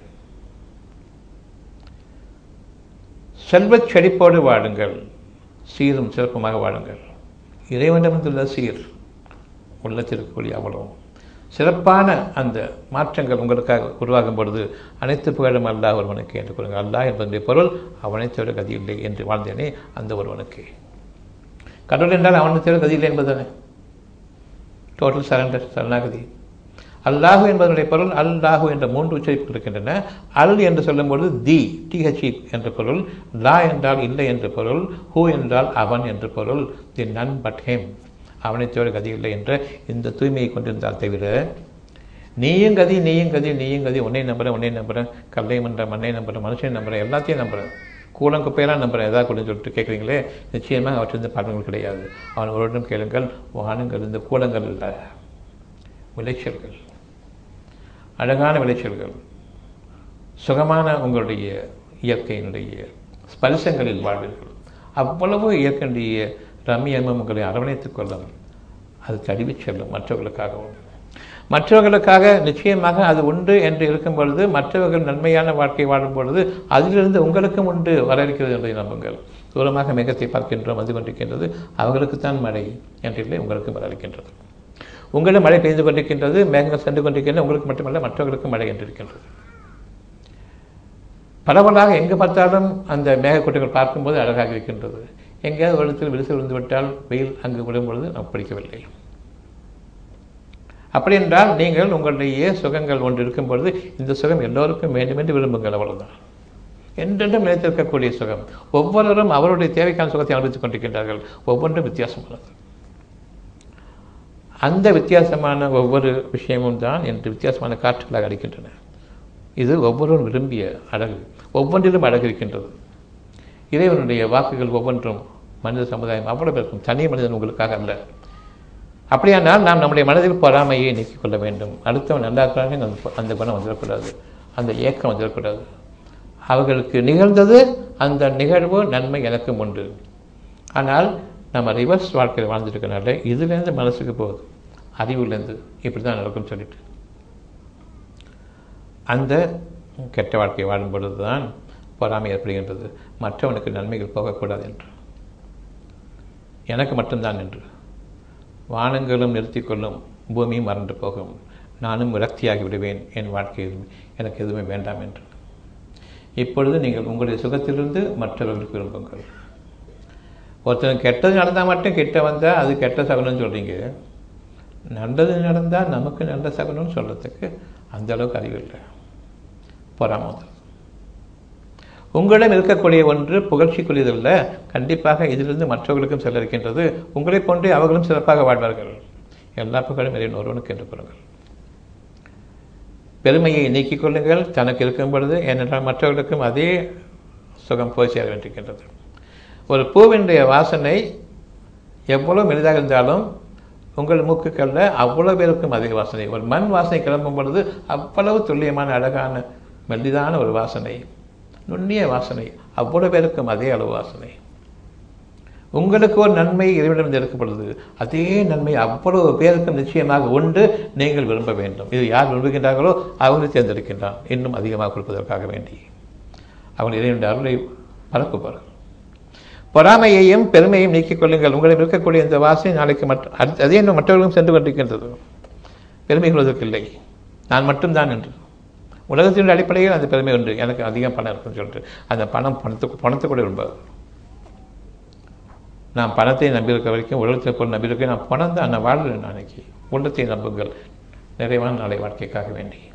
செல்வச் செழிப்போடு வாழுங்கள் சீரும் சிறப்புமாக வாழுங்கள் இறைவனிடமிருந்துள்ள சீர் உள்ளத்திற்குரிய அவ்வளவும் சிறப்பான அந்த மாற்றங்கள் உங்களுக்காக உருவாகும் பொழுது அனைத்து புகழும் அல்லாஹ் ஒருவனுக்கு என்று கூறுங்கள் அல்லாஹ் என்பதனுடைய பொருள் அவனை தவிர கதி இல்லை என்று வாழ்ந்தேனே அந்த ஒருவனுக்கு கடவுள் என்றால் அவனை தவிர கதி இல்லை என்பதுதானே டோட்டல் சரண்டர் சரணாகதி அல்லாஹு என்பதனுடைய பொருள் அல்லாஹு என்ற மூன்று உச்சரிப்புகள் இருக்கின்றன அல் என்று சொல்லும்பொழுது தி டிஹெச்இ என்ற பொருள் லா என்றால் இல்லை என்ற பொருள் ஹூ என்றால் அவன் என்ற பொருள் தி நன் பட் ஹேம் அவனை தவிர கதி இல்லை என்ற இந்த தூய்மையை கொண்டிருந்தால் தவிர நீயும் கதி நீயும் கதி நீயும் கதி உன்னை நம்புறேன் உன்னை நம்புறேன் கல்லை நம்புறேன் மண்ணை நம்புறேன் மனுஷனை நம்புறேன் எல்லாத்தையும் நம்புறேன் கூலம் குப்பையெல்லாம் நம்புறேன் எதாவது கொண்டு சொல்லிட்டு கேட்குறீங்களே நிச்சயமாக அவற்றிலிருந்து பாடங்கள் கிடையாது அவன் ஒருவரிடம் கேளுங்கள் வானுங்கள் இந்த கூலங்கள் இல்லை விளைச்சல்கள் அழகான விளைச்சல்கள் சுகமான உங்களுடைய இயற்கையினுடைய ஸ்பரிசங்களில் வாழ்வீர்கள் அவ்வளவு இயற்கையுடைய ரம்மியமும் உங்களை அரவணைத்துக் கொள்ளும் அது தழுவிச் செல்லும் மற்றவர்களுக்காகவும் மற்றவர்களுக்காக நிச்சயமாக அது உண்டு என்று இருக்கும் பொழுது மற்றவர்கள் நன்மையான வாழ்க்கை வாழும் பொழுது அதிலிருந்து உங்களுக்கும் உண்டு வர இருக்கிறது என்பதை நம்புங்கள் தூரமாக மேகத்தை பார்க்கின்றோம் வந்து கொண்டிருக்கின்றது அவர்களுக்குத்தான் மழை என்றில்லை உங்களுக்கும் வர இருக்கின்றது உங்களும் மழை பெய்து கொண்டிருக்கின்றது மேகங்கள் சென்று கொண்டிருக்கின்றன உங்களுக்கு மட்டுமல்ல மற்றவர்களுக்கும் மழை என்றிருக்கின்றது பரவலாக எங்கு பார்த்தாலும் அந்த மேகக்கூட்டங்கள் பார்க்கும்போது அழகாக இருக்கின்றது எங்கேயாவது ஒரு இடத்தில் விரிசல் விழுந்து விட்டால் வெயில் அங்கு விடும் பொழுது நாம் பிடிக்கவில்லை அப்படி என்றால் நீங்கள் உங்களுடைய சுகங்கள் ஒன்று இருக்கும் பொழுது இந்த சுகம் எல்லோருக்கும் வேண்டும் என்று விரும்புங்கள் அவ்வளவுதான் என்றென்றும் நிலைத்திருக்கக்கூடிய சுகம் ஒவ்வொருவரும் அவருடைய தேவைக்கான சுகத்தை அனுபவித்துக் கொண்டிருக்கின்றார்கள் ஒவ்வொன்றும் வித்தியாசமானது அந்த வித்தியாசமான ஒவ்வொரு விஷயமும் தான் என்று வித்தியாசமான காற்றுகளாக அடிக்கின்றன இது ஒவ்வொருவரும் விரும்பிய அழகு ஒவ்வொன்றிலும் அழகு இருக்கின்றது இறைவனுடைய வாக்குகள் ஒவ்வொன்றும் மனித சமுதாயம் அவ்வளவு இருக்கும் தனி மனிதன் உங்களுக்காக அல்ல அப்படியானால் நாம் நம்முடைய மனதில் பொறாமையை நீக்கிக் கொள்ள வேண்டும் அடுத்தவன் நல்லா இருக்கிறாங்க அந்த- அந்த குணம் வந்துடக்கூடாது அந்த ஏக்கம் வந்துடக்கூடாது அவர்களுக்கு நிகழ்ந்தது அந்த நிகழ்வு நன்மை எனக்கும் உண்டு ஆனால் நம்ம ரிவர்ஸ் வாழ்க்கையில் வாழ்ந்துருக்கனால இதுலேருந்து மனசுக்கு போகுது அறிவுலேருந்து இப்படி தான் நடக்கும்னு சொல்லிட்டு அந்த கெட்ட வாழ்க்கை வாழும் பொழுது தான் பொறாமை ஏற்படுகின்றது மற்றவனுக்கு நன்மைகள் போகக்கூடாது என்று எனக்கு மட்டும்தான் என்று வானங்களும் நிறுத்திக்கொள்ளும் பூமியும் மறந்து போகும் நானும் விரக்தியாகி விடுவேன் என் வாழ்க்கையில் எனக்கு எதுவுமே வேண்டாம் என்று இப்பொழுது நீங்கள் உங்களுடைய சுகத்திலிருந்து மற்றவர்களுக்கு விரும்புங்கள் ஒருத்தன் கெட்டது நடந்தால் மட்டும் கிட்ட வந்தால் அது கெட்ட சகுனம்னு சொல்கிறீங்க நல்லது நடந்தால் நமக்கு நல்ல சகுனம்னு சொல்கிறதுக்கு அந்த அளவுக்கு அறிவு இல்லை பொறாமல் உங்களிடம் இருக்கக்கூடிய ஒன்று புகழ்ச்சிக்குரியதல்ல கண்டிப்பாக இதிலிருந்து மற்றவர்களுக்கும் செல்ல இருக்கின்றது உங்களைப் போன்றே அவர்களும் சிறப்பாக வாழ்வார்கள் எல்லா புகழும் இறைவன் ஒருவனுக்கு என்று கூறுங்கள் பெருமையை நீக்கிக் கொள்ளுங்கள் தனக்கு இருக்கும் பொழுது ஏனென்றால் மற்றவர்களுக்கும் அதே சுகம் போய் சேர வேண்டியிருக்கின்றது ஒரு பூவினுடைய வாசனை எவ்வளவு மெலிதாக இருந்தாலும் உங்கள் மூக்குக்கல்ல அவ்வளவு பேருக்கும் அதே வாசனை ஒரு மண் வாசனை கிளம்பும் பொழுது அவ்வளவு துல்லியமான அழகான மெல்லிதான ஒரு வாசனை நுண்ணிய வாசனை அவ்வளவு பேருக்கும் அதே அளவு வாசனை உங்களுக்கு ஒரு நன்மை இறைவனிடம் இருக்கும் பொழுது அதே நன்மை அவ்வளவு பேருக்கும் நிச்சயமாக உண்டு நீங்கள் விரும்ப வேண்டும் இது யார் விரும்புகின்றார்களோ அவங்களை தேர்ந்தெடுக்கின்றான் இன்னும் அதிகமாக கொடுப்பதற்காக வேண்டி அவன் இறைவனுடைய அருளை பரப்புவார்கள் பொறாமையையும் பெருமையையும் நீக்கிக் கொள்ளுங்கள் உங்களிடம் இருக்கக்கூடிய இந்த வாசனை நாளைக்கு மற்ற அடுத்து- அதே இன்னும் மற்றவர்களும் சென்று கொண்டிருக்கின்றது பெருமை கொள்வதற்கு இல்லை நான் மட்டும்தான் என்று உலகத்தினுடைய அடிப்படையில் அந்த பெருமை உண்டு எனக்கு அதிகம் பணம் இருக்குன்னு சொல்லிட்டு அந்த பணம் பணத்துக்கு பணத்தை கூட விரும்பாது நான் பணத்தை நம்பியிருக்க வரைக்கும் உலகத்தில் போல் நம்பியிருக்கேன் நான் பணம் தான் நான் வாழ்கிறேன் நாளைக்கு உள்ளத்தை நம்புங்கள் நிறைவான நாளை வாழ்க்கைக்காக வேண்டி